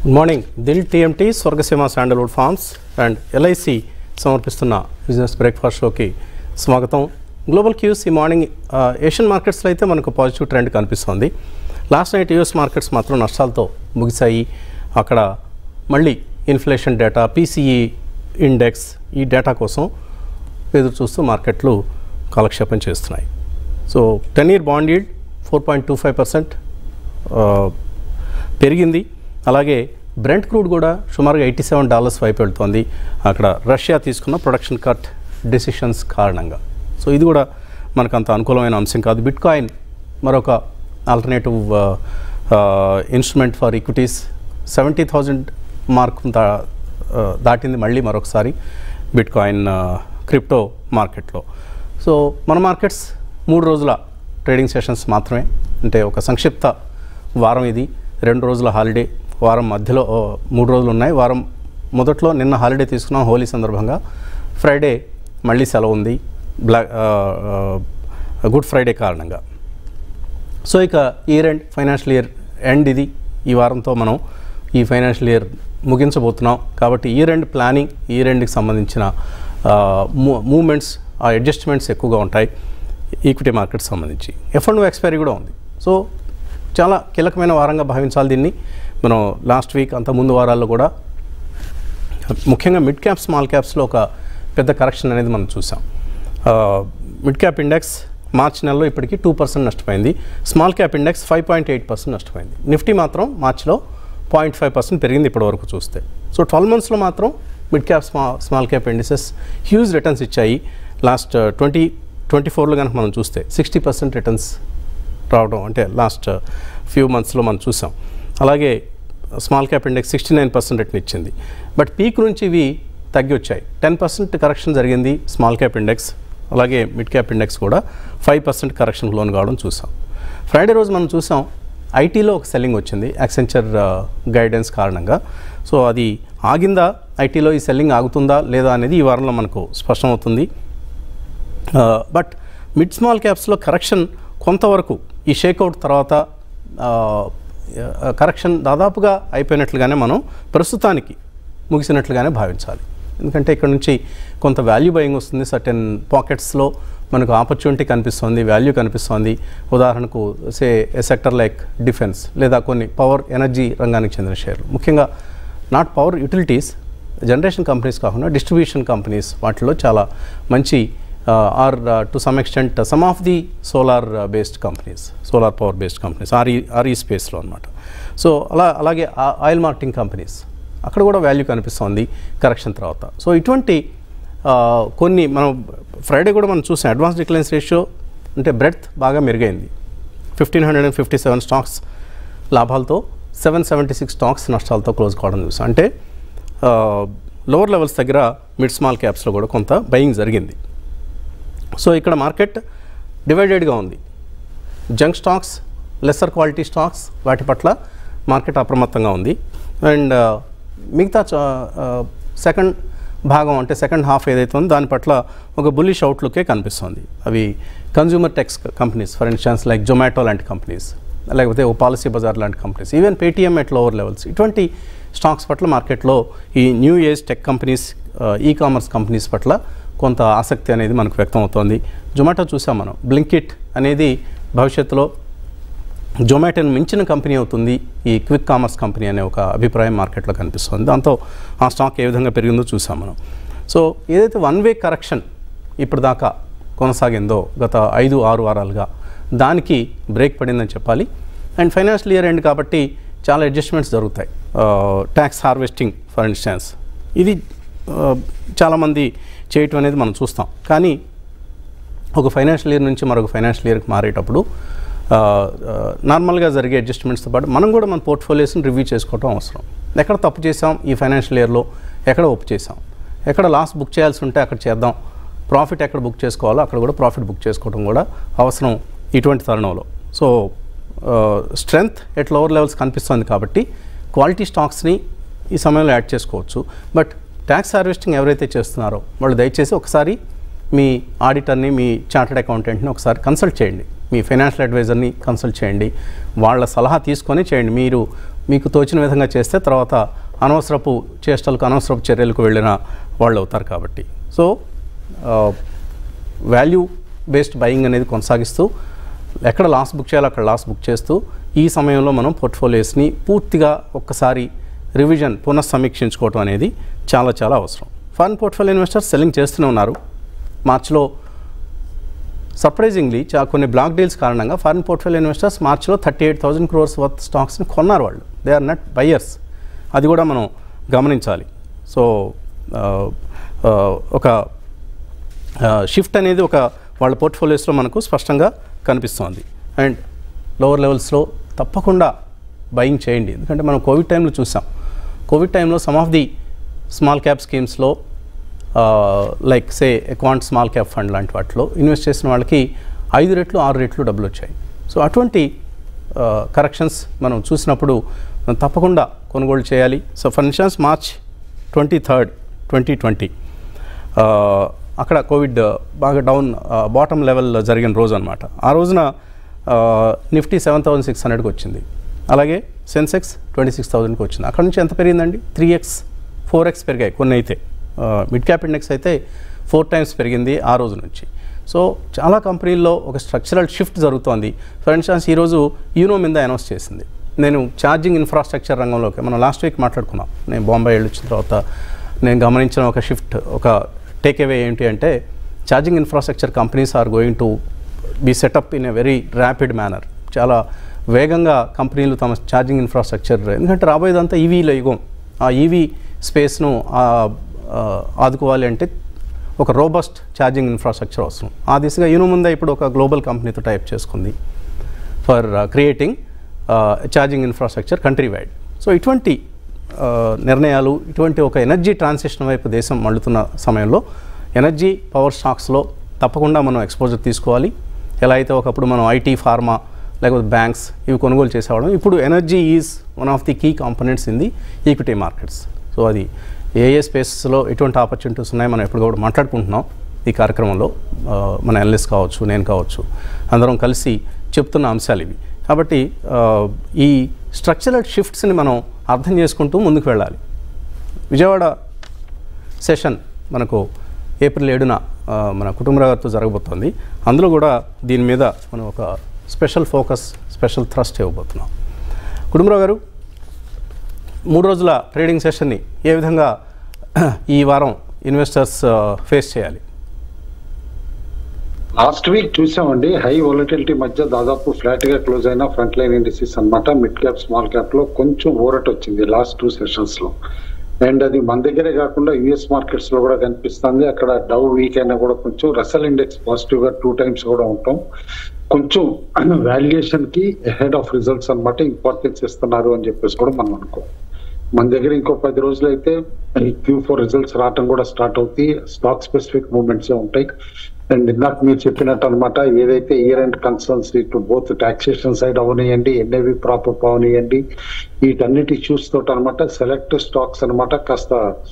Good morning Dil TMT Swargaseema sandalwood farms and LIC సమర్పిస్తున్న business breakfast షోకి స్వాగతం గ్లోబల్ క్యూస్ ఈ మార్నింగ్ ఆ, ఏషియన్ మార్కెట్స్లో అయితే మనకు పాజిటివ్ ట్రెండ్ కనిపిస్తోంది లాస్ట్ నైట్ యూఎస్ మార్కెట్స్ మాత్రం నష్టాలతో ముగిశాయి అక్కడ మళ్ళీ ఇన్ఫ్లేషన్ డేటా పీసీఈ ఇండెక్స్ ఈ డేటా కోసం ఎదురు చూస్తూ మార్కెట్లు కాలక్షేపం చేస్తున్నాయి so ten year bond yield four point two five percent పెరిగింది అలాగే బ్రెంట్ క్రూడ్ కూడా సుమారుగా ఎయిటీ సెవెన్ డాలర్స్ వైపు వెళ్తోంది అక్కడ రష్యా తీసుకున్న ప్రొడక్షన్ కట్ డెసిషన్స్ కారణంగా సో ఇది కూడా మనకు అంత అనుకూలమైన అంశం కాదు బిట్ కాయిన్ మరొక alternative instrument for equities seventy thousand mark దా ఆ, దాటింది మళ్ళీ మరొకసారి బిట్ కాయిన్ క్రిప్టో మార్కెట్లో సో మన మార్కెట్స్ మూడు రోజుల ట్రేడింగ్ సెషన్స్ మాత్రమే అంటే ఒక సంక్షిప్త వారం ఇది రెండు రోజుల హాలిడే వారం మధ్యలో ఓ, మూడు రోజులు ఉన్నాయి వారం మొదట్లో నిన్న హాలిడే తీసుకున్నాం హోలీ సందర్భంగా ఫ్రైడే మళ్ళీ సెలవు ఉంది బ్లాక్ గుడ్ ఫ్రైడే కారణంగా సో ఇక year end financial year end ఇది ఈ వారంతో మనం ఈ ఫైనాన్షియల్ ఇయర్ ముగించబోతున్నాం కాబట్టి ఇయర్ ఎండ్ ప్లానింగ్ ఇయర్ ఎండ్కి సంబంధించిన మూమెంట్స్ ఆ అడ్జస్ట్మెంట్స్ ఎక్కువగా ఉంటాయి ఈక్విటీ మార్కెట్ సంబంధించి ఎఫ్ అండ్ ఎక్స్పైరీ కూడా ఉంది సో చాలా కీలకమైన వారంగా భావించాలి దీన్ని మనం లాస్ట్ వీక్ అంత ముందు వారాల్లో కూడా ముఖ్యంగా మిడ్ క్యాప్ స్మాల్ క్యాప్స్లో ఒక పెద్ద కరెక్షన్ అనేది మనం చూసాం మిడ్ క్యాప్ ఇండెక్స్ మార్చ్ నెలలో ఇప్పటికీ టూ పర్సెంట్ నష్టపోయింది small cap index five point eight percent నష్టపోయింది నిఫ్టీ మాత్రం మార్చ్లో పాయింట్ ఫైవ్ పర్సెంట్ పెరిగింది ఇప్పటివరకు చూస్తే సో ట్వెల్వ్ మంత్స్లో మాత్రం మిడ్ క్యాప్ స్మా small cap indices huge returns ఇచ్చాయి లాస్ట్ ట్వంటీ ట్వంటీ ఫోర్లో కనుక మనం చూస్తే సిక్స్టీ పర్సెంట్ రిటర్న్స్ రావడం అంటే లాస్ట్ ఫ్యూ మంత్స్లో మనం చూసాం అలాగే small cap index sixty nine percent return ఇచ్చింది బట్ పీక్ నుంచి ఇవి తగ్గి వచ్చాయి టెన్ పర్సెంట్ కరెక్షన్ జరిగింది స్మాల్ క్యాప్ ఇండెక్స్ అలాగే మిడ్ క్యాప్ ఇండెక్స్ కూడా ఫైవ్ పర్సెంట్ కరెక్షన్ లోన్ కావడం చూసాం ఫ్రైడే రోజు మనం చూసాం ఐటీలో ఒక సెల్లింగ్ వచ్చింది యాక్సెంచర్ గైడెన్స్ కారణంగా సో అది ఆగిందా ఐటీలో ఈ సెల్లింగ్ ఆగుతుందా లేదా అనేది ఈ వారంలో మనకు స్పష్టమవుతుంది బట్ మిడ్ స్మాల్ క్యాప్స్లో కరెక్షన్ కొంతవరకు ఈ షేక్అవుట్ తర్వాత కరెక్షన్ దాదాపుగా అయిపోయినట్లుగానే మనం ప్రస్తుతానికి ముగిసినట్లుగానే భావించాలి ఎందుకంటే ఇక్కడ నుంచి కొంత వాల్యూ బయింగ్ వస్తుంది సర్టెన్ పాకెట్స్లో మనకు ఆపర్చునిటీ కనిపిస్తుంది వాల్యూ కనిపిస్తుంది ఉదాహరణకు say a sector like defence లేదా కొన్ని పవర్ ఎనర్జీ రంగానికి చెందిన షేర్లు ముఖ్యంగా not power utilities generation companies కాకుండా డిస్ట్రిబ్యూషన్ కంపెనీస్ వాటిలో చాలా మంచి are to some extent some of the solar based companies solar power based companies RE RE స్పేస్లో అనమాట సో అలా అలాగే ఆయిల్ మార్కెటింగ్ కంపెనీస్ అక్కడ కూడా వాల్యూ కనిపిస్తుంది కరెక్షన్ తర్వాత సో ఇటువంటి ఆ, కొన్ని మనం ఫ్రైడే కూడా మనం చూసాం అడ్వాన్స్ డిక్లైన్స్ రేషియో అంటే బ్రెడ్త్ బాగా మెరుగైంది fifteen hundred and fifty seven stocks లాభాలతో సెవెన్ సెవెంటీ సిక్స్ స్టాక్స్ నష్టాలతో క్లోజ్ కావడం చూసాం అంటే లోవర్ లెవెల్స్ దగ్గర మిడ్ స్మాల్ క్యాప్స్లో కూడా కొంత బయింగ్ జరిగింది సో ఇక్కడ మార్కెట్ డివైడెడ్గా ఉంది junk stocks lesser quality stocks వాటి పట్ల మార్కెట్ అప్రమత్తంగా ఉంది అండ్ మిగతా సెకండ్ భాగం అంటే సెకండ్ హాఫ్ ఏదైతే ఉందో దాని పట్ల ఒక బుల్లిష్ అవుట్లుకే కనిపిస్తుంది అవి consumer tech companies for instance like Zomato లాంటి కంపెనీస్ లేకపోతే ఓ పాలసీ బజార్ లాంటి companies even Paytm at lower levels ఇటువంటి స్టాక్స్ పట్ల మార్కెట్లో ఈ new age tech companies e-commerce companies పట్ల కొంత ఆసక్తి అనేది మనకు వ్యక్తం అవుతోంది జొమాటో చూసాం మనం బ్లింకిట్ అనేది భవిష్యత్తులో జొమాటోని మించిన కంపెనీ అవుతుంది ఈ క్విక్ కామర్స్ కంపెనీ అనే ఒక అభిప్రాయం మార్కెట్లో కనిపిస్తుంది దాంతో ఆ స్టాక్ ఏ విధంగా పెరిగిందో చూసాం మనం సో ఏదైతే వన్ వే కరెక్షన్ ఇప్పుడు దాకా కొనసాగిందో గత ఐదు ఆరు వారాలుగా దానికి బ్రేక్ పడిందని చెప్పాలి అండ్ ఫైనాన్షియల్ ఇయర్ ఎండ్ కాబట్టి చాలా అడ్జస్ట్మెంట్స్ జరుగుతాయి ట్యాక్స్ హార్వెస్టింగ్ ఫర్ ఇన్స్టాన్స్ ఇది ఆ, చాలామంది చేయటం అనేది మనం చూస్తాం కానీ ఒక ఫైనాన్షియల్ ఇయర్ నుంచి మరొక ఫైనాన్షియల్ ఇయర్కి మారేటప్పుడు ఆ, ఆ, నార్మల్గా జరిగే అడ్జస్ట్మెంట్స్తో పాటు మనం కూడా మన పోర్ట్ఫోలియోస్ని రివ్యూ చేసుకోవడం అవసరం ఎక్కడ తప్పు చేసాం ఈ ఫైనాన్షియల్ ఇయర్లో ఎక్కడ ఒప్పు చేసాం ఎక్కడ లాస్ బుక్ చేయాల్సి ఉంటే అక్కడ చేద్దాం ప్రాఫిట్ ఎక్కడ బుక్ చేసుకోవాలో అక్కడ కూడా ప్రాఫిట్ బుక్ చేసుకోవడం కూడా అవసరం ఇటువంటి తరుణంలో so strength at lower levels కనిపిస్తుంది కాబట్టి క్వాలిటీ స్టాక్స్ని ఈ సమయంలో యాడ్ చేసుకోవచ్చు బట్ ట్యాక్స్ హార్వెస్టింగ్ ఎవరైతే చేస్తున్నారో వాళ్ళు దయచేసి ఒకసారి మీ ఆడిటర్ని మీ చార్టెడ్ అకౌంటెంట్ని ఒకసారి కన్సల్ట్ చేయండి మీ ఫైనాన్షియల్ అడ్వైజర్ని కన్సల్ట్ చేయండి వాళ్ళ సలహా తీసుకొని చేయండి మీరు మీకు తోచిన విధంగా చేస్తే తర్వాత అనవసరపు చేష్టలకు అనవసరపు చర్యలకు వెళ్ళిన వాళ్ళు అవుతారు కాబట్టి సో వాల్యూ బేస్డ్ బయింగ్ అనేది కొనసాగిస్తూ ఎక్కడ లాస్ బుక్ చేయాలో అక్కడ లాస్ బుక్ చేస్తూ ఈ సమయంలో మనం పోర్ట్ఫోలియోస్ని పూర్తిగా ఒక్కసారి రివిజన్ పునఃసమీక్షించుకోవటం అనేది చాలా చాలా అవసరం ఫారెన్ పోర్ట్ఫోలియో ఇన్వెస్టర్స్ సెల్లింగ్ చేస్తూనే ఉన్నారు మార్చిలో సర్ప్రైజింగ్లీ చా కొన్ని బ్లాక్ డీల్స్ కారణంగా ఫారిన్ పోర్ట్ఫోలియో ఇన్వెస్టర్స్ మార్చిలో thirty eight thousand crores worth స్టాక్స్ని కొన్నారు వాళ్ళు దే ఆర్ నెట్ బయ్యర్స్ అది కూడా మనం గమనించాలి సో ఆ, ఆ, ఒక షిఫ్ట్ అనేది ఒక వాళ్ళ పోర్ట్ఫోలియోస్లో మనకు స్పష్టంగా కనిపిస్తోంది అండ్ లోవర్ లెవెల్స్లో తప్పకుండా బయింగ్ చేయండి ఎందుకంటే మనం కోవిడ్ టైంలో చూసాం కోవిడ్ టైంలో some of the small cap స్కీమ్స్లో like say account small cap fund లాంటి వాటిలో ఇన్వెస్ట్ చేసిన వాళ్ళకి ఐదు రెట్లు ఆరు రెట్లు డబ్బులు వచ్చాయి సో అటువంటి కరెక్షన్స్ మనం చూసినప్పుడు మనం తప్పకుండా కొనుగోలు చేయాలి so for instance March twenty third twenty twenty అక్కడ కోవిడ్ బాగా డౌన్ బాటమ్ లెవెల్ జరిగిన రోజు అనమాట ఆ రోజున నిఫ్టీ సెవెన్ థౌసండ్ సిక్స్ హండ్రెడ్కి వచ్చింది అలాగే సెన్సెక్స్ ట్వంటీ సిక్స్ థౌసండ్కి వచ్చింది అక్కడ నుంచి ఎంత పెరిగిందండి త్రీ ఎక్స్ ఫోర్ ఎక్స్ పెరిగాయి కొన్ని అయితే మిడ్ క్యాప్ ఇండెక్స్ అయితే ఫోర్ టైమ్స్ పెరిగింది ఆ రోజు నుంచి సో చాలా కంపెనీల్లో ఒక స్ట్రక్చరల్ షిఫ్ట్ జరుగుతోంది ఫర్ ఇన్స్టాన్స్ ఈరోజు యూనో మీద అనౌన్స్ చేసింది నేను ఛార్జింగ్ ఇన్ఫ్రాస్ట్రక్చర్ రంగంలోకి మనం లాస్ట్ వీక్ మాట్లాడుకున్నాం నేను బాంబే వెళ్ళి వచ్చిన తర్వాత నేను గమనించిన ఒక షిఫ్ట్ ఒక టేక్ అవే ఏంటి అంటే charging infrastructure companies are going to be set up in a very rapid manner చాలా వేగంగా కంపెనీలు తమ ఛార్జింగ్ ఇన్ఫ్రాస్ట్రక్చర్ ఎందుకంటే రాబోయేదంతా ఈవీల యుగం ఆ ఈవీ స్పేస్ను ఆదుకోవాలి అంటే ఒక రోబస్ట్ ఛార్జింగ్ ఇన్ఫ్రాస్ట్రక్చర్ అవసరం ఆ దిశగా యూనో ముందే ఇప్పుడు ఒక గ్లోబల్ కంపెనీతో టైప్ చేసుకుంది for creating charging infrastructure country wide so ఇటువంటి ఆ, నిర్ణయాలు ఇటువంటి ఒక ఎనర్జీ ట్రాన్సిషన్ వైపు దేశం మళ్ళుతున్న సమయంలో ఎనర్జీ పవర్ స్టాక్స్లో తప్పకుండా మనం ఎక్స్పోజర్ తీసుకోవాలి ఎలా అయితే ఒకప్పుడు మనం ఐటీ ఫార్మా లేకపోతే బ్యాంక్స్ ఇవి కొనుగోలు చేసేవాళ్ళం ఇప్పుడు energy is one of the key components in the equity markets so అది ఏ ఏ స్పేసెస్లో ఎటువంటి ఆపర్చునిటీస్ ఉన్నాయి మనం ఎప్పుడు కూడా మాట్లాడుకుంటున్నాం ఈ కార్యక్రమంలో ఆ, మన ఎనలిస్ట్ కావచ్చు నేను కావచ్చు అందరం కలిసి చెప్తున్న అంశాలు ఇవి కాబట్టి ఆ, ఈ స్ట్రక్చరల్ షిఫ్ట్స్ని మనం అర్థం చేసుకుంటూ ముందుకు వెళ్ళాలి విజయవాడ సెషన్ మనకు ఏప్రిల్ ఏడున ఆ, మన కుటుంబరావు గారితో జరగబోతోంది అందులో కూడా దీని మీద మనం ఒక స్పెషల్ ఫోకస్ స్పెషల్ థ్రస్ట్ ఇవ్వబోతున్నాం కుటుంబరావు గారు మూడు రోజుల ట్రేడింగ్ సెషన్ని ఏ విధంగా ఈ వారం ఇన్వెస్టర్స్ ఫేస్ చేయాలి లాస్ట్ వీక్ చూసామండి హై వొలటిలిటీ మధ్య దాదాపు ఫ్లాట్ గా క్లోజ్ అయిన ఫ్రంట్ లైన్ ఇండిసెస్ అన్నమాట మిడ్ క్యాప్ స్మాల్ క్యాప్ లో కొంచెం ఊరట్ వచ్చింది లాస్ట్ టూ సెషన్స్ లో అండ్ అది మన దగ్గరే కాకుండా యుఎస్ మార్కెట్స్ లో కూడా కనిపిస్తుంది అక్కడ డౌ వీక్ అయినా కూడా కొంచెం రసల్ ఇండెక్స్ పాజిటివ్ గా టూ టైమ్స్ కూడా ఉంటాం కొంచెం వాల్యుయేషన్ కి హెడ్ ఆఫ్ రిజల్ట్స్ అన్నమాట ఇంపార్టెన్స్ ఇస్తున్నారు అని చెప్పేసి కూడా మనం అనుకో మన దగ్గర ఇంకో పది రోజులు అయితే క్యూ ఫోర్ రిజల్ట్స్ రావటం కూడా స్టార్ట్ అవుతాయి స్టాక్ స్పెసిఫిక్ మూవ్మెంట్స్ ఉంటాయి అండ్ ఇందాక మీరు చెప్పినట్టు అనమాట ఏదైతే ఇయర్ అండ్ కన్సర్న్స్ ఇటు బోత్ టాక్సేషన్ సైడ్ అవనియండి ఎన్ఏవి ప్రాపర్ అవనియండి వీటన్నిటి ఇష్యూస్ తోటి అనమాట సెలెక్ట్ స్టాక్స్ అన్నమాట కాస్త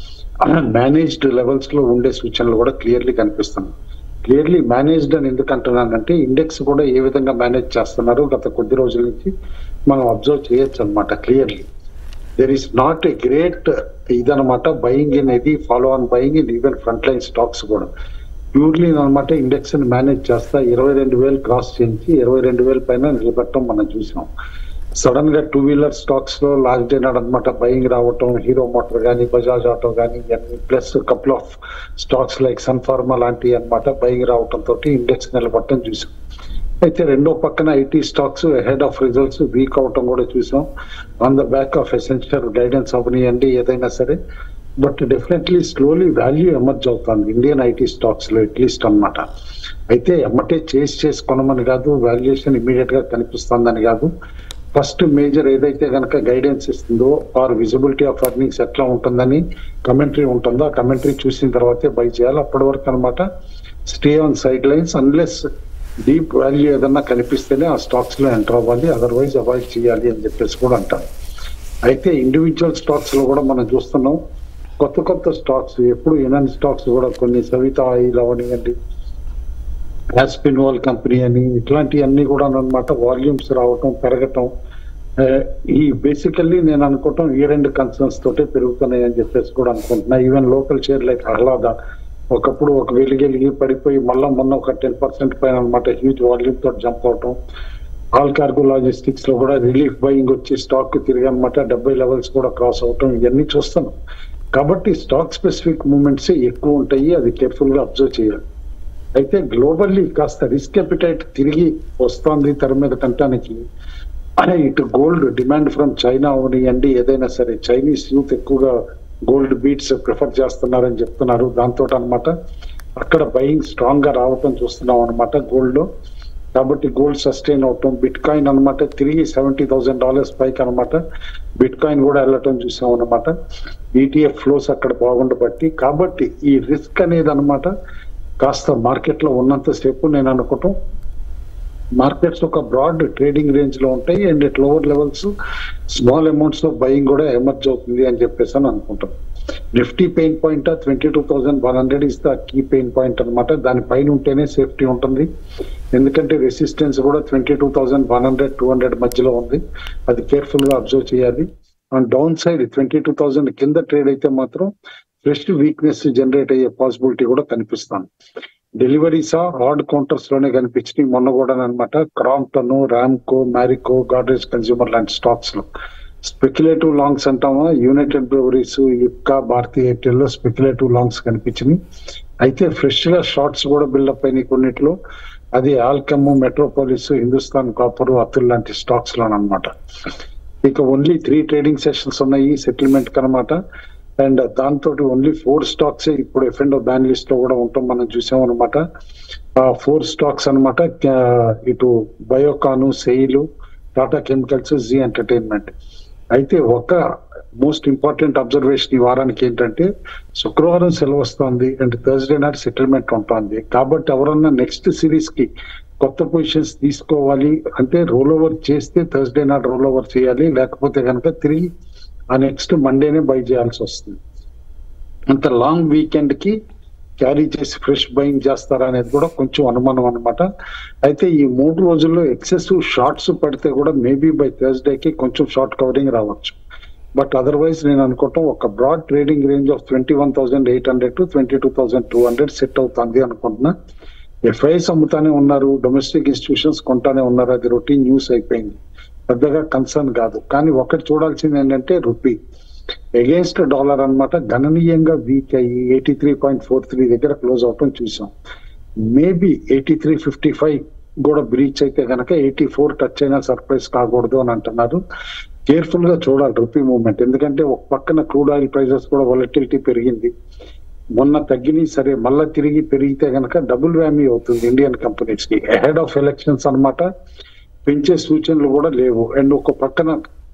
మేనేజ్డ్ లెవెల్స్ లో ఉండే సూచనలు కూడా క్లియర్లీ కనిపిస్తున్నాయి క్లియర్లీ మేనేజ్డ్ అని ఎందుకు అంటున్నానంటే ఇండెక్స్ కూడా ఏ విధంగా మేనేజ్ చేస్తున్నారు గత కొద్ది రోజుల నుంచి మనం అబ్జర్వ్ చేయొచ్చు అనమాట clearly there is not a great ఇదనమాట బయింగ్ అనేది follow on buying in even front line stocks కూడా ప్యూర్లీ అనమాట ఇండెక్స్ ని మేనేజ్ చేస్తా ఇరవై రెండు వేలు క్రాస్ చేయించి ఇరవై రెండు వేల పైన నిలబెట్టడం మనం చూసాం సడన్ గా టూ వీలర్ స్టాక్స్ లో లాస్ట్ డే నాడు అనమాట బయింగ్ రావటం హీరో మోటార్ కానీ బజాజ్ ఆటో కానీ ఇవన్నీ plus couple of stocks like Sun Pharma లాంటివి అనమాట బయింగ్ రావటం తోటి ఇండెక్స్ నిలబడటం చూసాం అయితే రెండో పక్కన IT stocks head of results weak అవటం కూడా చూసాం on the back of essential guidance అవనియండి ఏదైనా సరే but definitely slowly value emerge అవుతుంది ఇండియన్ ఐటీ స్టాక్స్ లో అట్లీస్ట్ అన్నమాట అయితే ఎమ్మటే చేసి చేసి కొనమని కాదు వాల్యుయేషన్ ఇమీడియట్ గా కనిపిస్తుందని కాదు ఫస్ట్ మేజర్ ఏదైతే కనుక గైడెన్స్ ఇస్తుందో ఆర్ విజిబిలిటీ ఆఫ్ ఎర్నింగ్స్ ఎట్లా ఉంటుందని కమెంటరీ ఉంటుందో ఆ కమెంటరీ చూసిన తర్వాతే బై చేయాలి అప్పటి వరకు అనమాట stay on sidelines unless deep value ఏదన్నా కనిపిస్తేనే ఆ స్టాక్స్ లో ఎంటర్ అవ్వాలి అదర్వైజ్ అవాయిడ్ చేయాలి అని చెప్పేసి కూడా అంటారు అయితే ఇండివిజువల్ స్టాక్స్ లో కూడా మనం చూస్తున్నాం కొత్త కొత్త స్టాక్స్ ఎప్పుడు ఇనన్ స్టాక్స్ కూడా కొన్ని సవిత ఆయిల్ అవనివ్వండి యాస్పిన్వాల్ కంపెనీ అని ఇట్లాంటివన్నీ కూడా అనమాట వాల్యూమ్స్ రావటం పెరగటం ఆ, ఈ బేసికల్లీ నేను అనుకోవటం ఈ రెండు కన్సర్న్స్ తోటే పెరుగుతున్నాయి అని చెప్పేసి కూడా అనుకుంటున్నా ఈవెన్ లోకల్ షేర్ లైక్ ఆహ్లాద ఒకప్పుడు ఒక వెలిగెలిగి పడిపోయి మళ్ళా మొన్న ఒక టెన్ పర్సెంట్ పైన అనమాట హ్యూజ్ వాల్యూమ్ తోటి జంప్ అవటం ఆల్ కార్గో లాజిస్టిక్స్ లో కూడా రిలీఫ్ బయింగ్ వచ్చి స్టాక్ తిరిగి అనమాట డెబ్బై లెవెల్స్ కూడా క్రాస్ అవటం ఇవన్నీ చూస్తాను కాబట్టి స్టాక్ స్పెసిఫిక్ మూమెంట్స్ ఎక్కువ ఉంటాయి అది కేర్ఫుల్ గా అబ్జర్వ్ చేయాలి అయితే గ్లోబల్లీ కాస్త రిస్క్ అపిటైట్ తిరిగి వస్తోంది తెర మీద కంటానికి అనే ఇటు గోల్డ్ డిమాండ్ ఫ్రమ్ చైనా అవనియండి ఏదైనా సరే చైనీస్ యూత్ ఎక్కువగా గోల్డ్ బీట్స్ ప్రిఫర్ చేస్తున్నారని చెప్తున్నారు దాంతో అన్నమాట అక్కడ బయింగ్ స్ట్రాంగ్ గా రావటం చూస్తున్నాం అనమాట గోల్డ్ లో కాబట్టి గోల్డ్ సస్టైన్ అవటం బిట్ కాయిన్ అనమాట తిరిగి సెవెంటీ థౌసండ్ డాలర్స్ పైకి అనమాట బిట్ కాయిన్ కూడా వెళ్ళటం చూసాం అనమాట ఈటీఎఫ్ ఫ్లోస్ అక్కడ బాగుండబట్టి కాబట్టి ఈ రిస్క్ అనేది అనమాట కాస్త మార్కెట్ లో ఉన్నంతసేపు నేను అనుకోవటం మార్కెట్స్ ఒక బ్రాడ్ ట్రేడింగ్ రేంజ్ లో ఉంటాయి and at lower levels small amounts లో బయింగ్ కూడా ఎమర్జ్ అవుతుంది అని చెప్పేసి అని అనుకుంటాను Nifty pain point twenty two thousand one hundred is the key pain point అనమాట దాని పైన ఉంటేనే సేఫ్టీ ఉంటుంది ఎందుకంటే రెసిస్టెన్స్ కూడా twenty two thousand one hundred two hundred మధ్యలో ఉంది అది కేర్ఫుల్ గా అబ్జర్వ్ చేయాలి and downside twenty two thousand కింద ట్రేడ్ అయితే మాత్రం ఫ్రెష్ వీక్నెస్ జనరేట్ అయ్యే పాసిబిలిటీ కూడా కనిపిస్తాను డెలివరీస్ ఆడ్ కౌంటర్స్ లోనే కనిపించినాయి మొన్న కూడా అనమాట క్రాంప్టన్ ర్యామ్కో మ్యారికో గాడ్రేజ్ కన్స్యూమర్ లాంటి స్టాక్స్ లో స్పెక్యులేటివ్ లాంగ్స్ అంటామా యునైటెడ్ బ్రెవరీస్ ఇప్కా భారతీ ఎయిర్టెల్ లో స్పెక్యులేటివ్ లాంగ్స్ కనిపించినాయి అయితే ఫ్రెష్ గా షార్ట్స్ కూడా బిల్డప్ అయినాయి కొన్నిట్లో అది ఆల్కమ్ మెట్రోపోలిస్ హిందుస్థాన్ కాపర్ అతుల్ లాంటి స్టాక్స్ లోనమాట ఇక ఓన్లీ త్రీ ట్రేడింగ్ సెషన్స్ ఉన్నాయి సెటిల్మెంట్ కనమాట అండ్ దాంతో ఓన్లీ ఫోర్ స్టాక్స్ ఇప్పుడు ఎఫ్ అండ్ బ్యాన్ లిస్ట్ లో కూడా ఉంటాం మనం చూసాం అనమాట ఆ ఫోర్ స్టాక్స్ అనమాట ఇటు Biocon SAIL Tata chemicals Zee entertainment అయితే ఒక మోస్ట్ ఇంపార్టెంట్ అబ్జర్వేషన్ ఈ వారానికి ఏంటంటే శుక్రవారం సెలవు వస్తుంది అండ్ థర్స్డే నాట్ సెటిల్మెంట్ ఉంటుంది కాబట్టి ఎవరన్నా నెక్స్ట్ సిరీస్ కి కొత్త పొజిషన్స్ తీసుకోవాలి అంటే రోల్ ఓవర్ చేస్తే థర్స్డే నాట్ రోల్ ఓవర్ చేయాలి లేకపోతే కనుక తిరిగి ఆ నెక్స్ట్ మండేనే బై చేయాల్సి వస్తుంది అంత లాంగ్ వీకెండ్ కి క్యారీ చేసి ఫ్రెష్ బయింగ్ చేస్తారా అనేది కూడా కొంచెం అనుమానం అనమాట అయితే ఈ మూడు రోజుల్లో ఎక్సెసివ్ షార్ట్స్ పడితే కూడా మేబీ బై థర్స్డే కి కొంచెం షార్ట్ కవరింగ్ రావచ్చు బట్ అదర్వైజ్ నేను అనుకోవటం ఒక broad trading range of twenty one thousand eight hundred to twenty two thousand two hundred set అవుతుంది అనుకుంటున్నా ఎఫ్ఐఎస్ అమ్ముతానే ఉన్నారు డొమెస్టిక్ ఇన్స్టిట్యూషన్స్ కొంటానే ఉన్నారు అది రొటీన్ న్యూస్ అయిపోయింది పెద్దగా కన్సర్న్ కాదు కానీ ఒకటి చూడాల్సింది ఏంటంటే రూపీ అగేన్స్ట్ డాలర్ అన్నమాట గణనీయంగా వీక్ అయ్యి eighty three point four three దగ్గర క్లోజ్ అవటం చూసాం maybe eighty three fifty five కూడా బ్రీచ్ అయితే కనుక ఎయిటీ ఫోర్ టచ్ అయినా సర్ప్రైజ్ కాకూడదు అని అంటున్నారు కేర్ఫుల్ గా చూడాలి రూపీ మూవ్మెంట్ ఎందుకంటే ఒక పక్కన క్రూడ్ ఆయిల్ ప్రైసెస్ కూడా వాలటిలిటీ పెరిగింది మొన్న తగ్గినాయి సరే మళ్ళా తిరిగి పెరిగితే గనక డబుల్ వ్యామీ అవుతుంది ఇండియన్ కంపెనీస్ కి అహెడ్ ఆఫ్ ఎలక్షన్స్ అన్నమాట పెంచే సూచనలు కూడా లేవు అండ్ ఒక పక్కన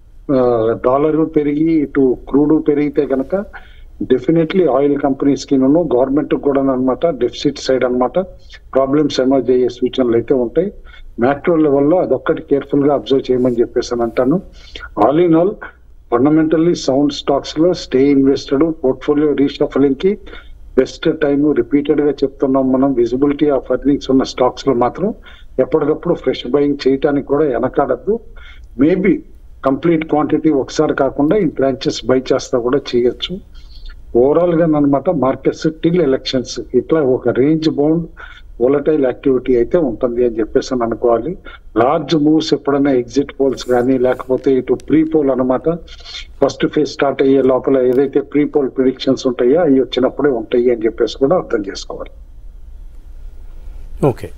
డాలర్ పెరిగి ఇటు క్రూడ్ పెరిగితే కనుక డెఫినెట్లీ ఆయిల్ కంపెనీస్ కి గవర్నమెంట్ కూడా అనమాట డెఫిసిట్ సైడ్ అన్నమాట ప్రాబ్లమ్స్ ఎమర్జ్ అయ్యే సూచనలు అయితే ఉంటాయి మ్యాక్రో లెవెల్లో అదొక్కటి కేర్ఫుల్ గా అబ్జర్వ్ చేయమని చెప్పేసి అని అంటాను all in all fundamentally sound stocks లో స్టే ఇన్వెస్టెడ్ పోర్ట్ఫోలియో రీషఫలింగ్ కి బెస్ట్ టైం రిపీటెడ్ గా చెప్తున్నాం మనం విజిబిలిటీ ఆఫ్ ఎర్నింగ్స్ ఉన్న స్టాక్స్ లో మాత్రం ఎప్పటికప్పుడు ఫ్రెష్ బయింగ్ చేయడానికి కూడా వెనకాడద్దు మేబీ కంప్లీట్ క్వాంటిటీ ఒకసారి కాకుండా ఈ బ్రాంచెస్ బై చేస్తా కూడా చేయొచ్చు ఓవరాల్ గా అనమాట మార్కెట్స్ టిల్ ఎలక్షన్స్ ఇట్లా ఒక రేంజ్ బౌండ్ వోలటైల్ యాక్టివిటీ అయితే ఉంటుంది అని చెప్పేసి అని అనుకోవాలి లార్జ్ మూవ్స్ ఎప్పుడైనా ఎగ్జిట్ పోల్స్ కానీ లేకపోతే ఇటు ప్రీ పోల్ అనమాట ఫస్ట్ ఫేజ్ స్టార్ట్ అయ్యే లోపల ఏదైతే ప్రీ పోల్ ప్రిడిక్షన్స్ ఉంటాయో అవి వచ్చినప్పుడే ఉంటాయి అని చెప్పేసి కూడా అర్థం చేసుకోవాలి okay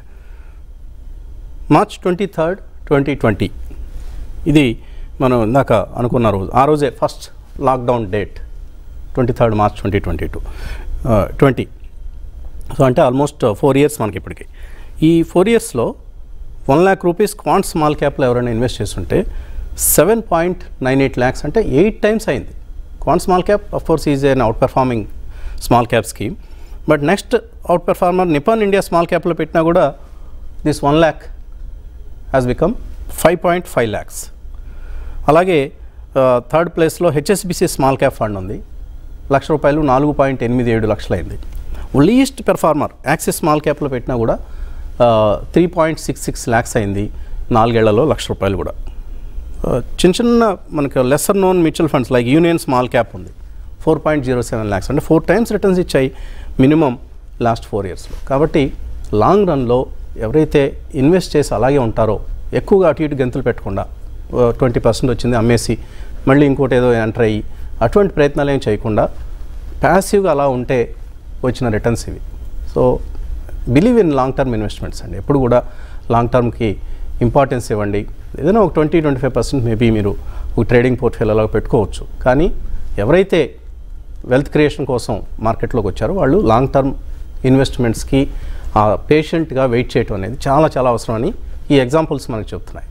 March twenty third twenty twenty ఇది మనం ఇందాక అనుకున్న రోజు ఆ రోజే first lockdown date twenty third March twenty twenty two twenty so అంటే ఆల్మోస్ట్ ఫోర్ ఇయర్స్ మనకి ఇప్పటికి ఈ ఫోర్ ఇయర్స్లో one lakh rupees Quant small క్యాప్లో ఎవరైనా ఇన్వెస్ట్ చేస్తుంటే seven point nine eight lakhs అంటే ఎయిట్ టైమ్స్ అయింది Quant small cap of course is an outperforming small cap scheme but next out performer Nippon India small క్యాప్లో పెట్టినా కూడా this one lakh has become five point five lakhs అలాగే third ప్లేస్లో HSBC small cap fund ఉంది లక్ష రూపాయలు నాలుగు పాయింట్ ఎనిమిది ఏడు లక్షలైంది లీస్ట్ పెర్ఫార్మర్ యాక్సిస్ స్మాల్ క్యాప్లో పెట్టినా కూడా three point six six lakhs అయింది నాలుగేళ్లలో లక్ష రూపాయలు కూడా చిన్న చిన్న మనకి lesser known mutual funds like Union small cap ఉంది four point zero seven lakhs అంటే ఫోర్ టైమ్స్ రిటర్న్స్ ఇచ్చాయి మినిమం లాస్ట్ ఫోర్ ఇయర్స్లో కాబట్టి లాంగ్ రన్లో ఎవరైతే ఇన్వెస్ట్ చేసి అలాగే ఉంటారో ఎక్కువగా అటు ఇటు గెంతులు పెట్టకుండా ట్వంటీ పర్సెంట్ వచ్చింది అమ్మేసి మళ్ళీ ఇంకోటి ఏదో ఎంటర్ అయ్యి అటువంటి ప్రయత్నాలు ఏం చేయకుండా ప్యాసివ్గా అలా ఉంటే వచ్చిన రిటర్న్స్ ఇవి so believe in long term investments అండి ఎప్పుడు కూడా లాంగ్ టర్మ్కి ఇంపార్టెన్స్ ఇవ్వండి ఏదైనా ఒక twenty twenty five percent maybe మీరు ఒక ట్రేడింగ్ పోర్ట్ఫోలియోలో పెట్టుకోవచ్చు కానీ ఎవరైతే వెల్త్ క్రియేషన్ కోసం మార్కెట్లోకి వచ్చారో వాళ్ళు లాంగ్ టర్మ్ ఇన్వెస్ట్మెంట్స్కి పేషెంట్గా వెయిట్ చేయటం అనేది చాలా చాలా అవసరం అని ఈ ఎగ్జాంపుల్స్ మనకు చెప్తున్నాయి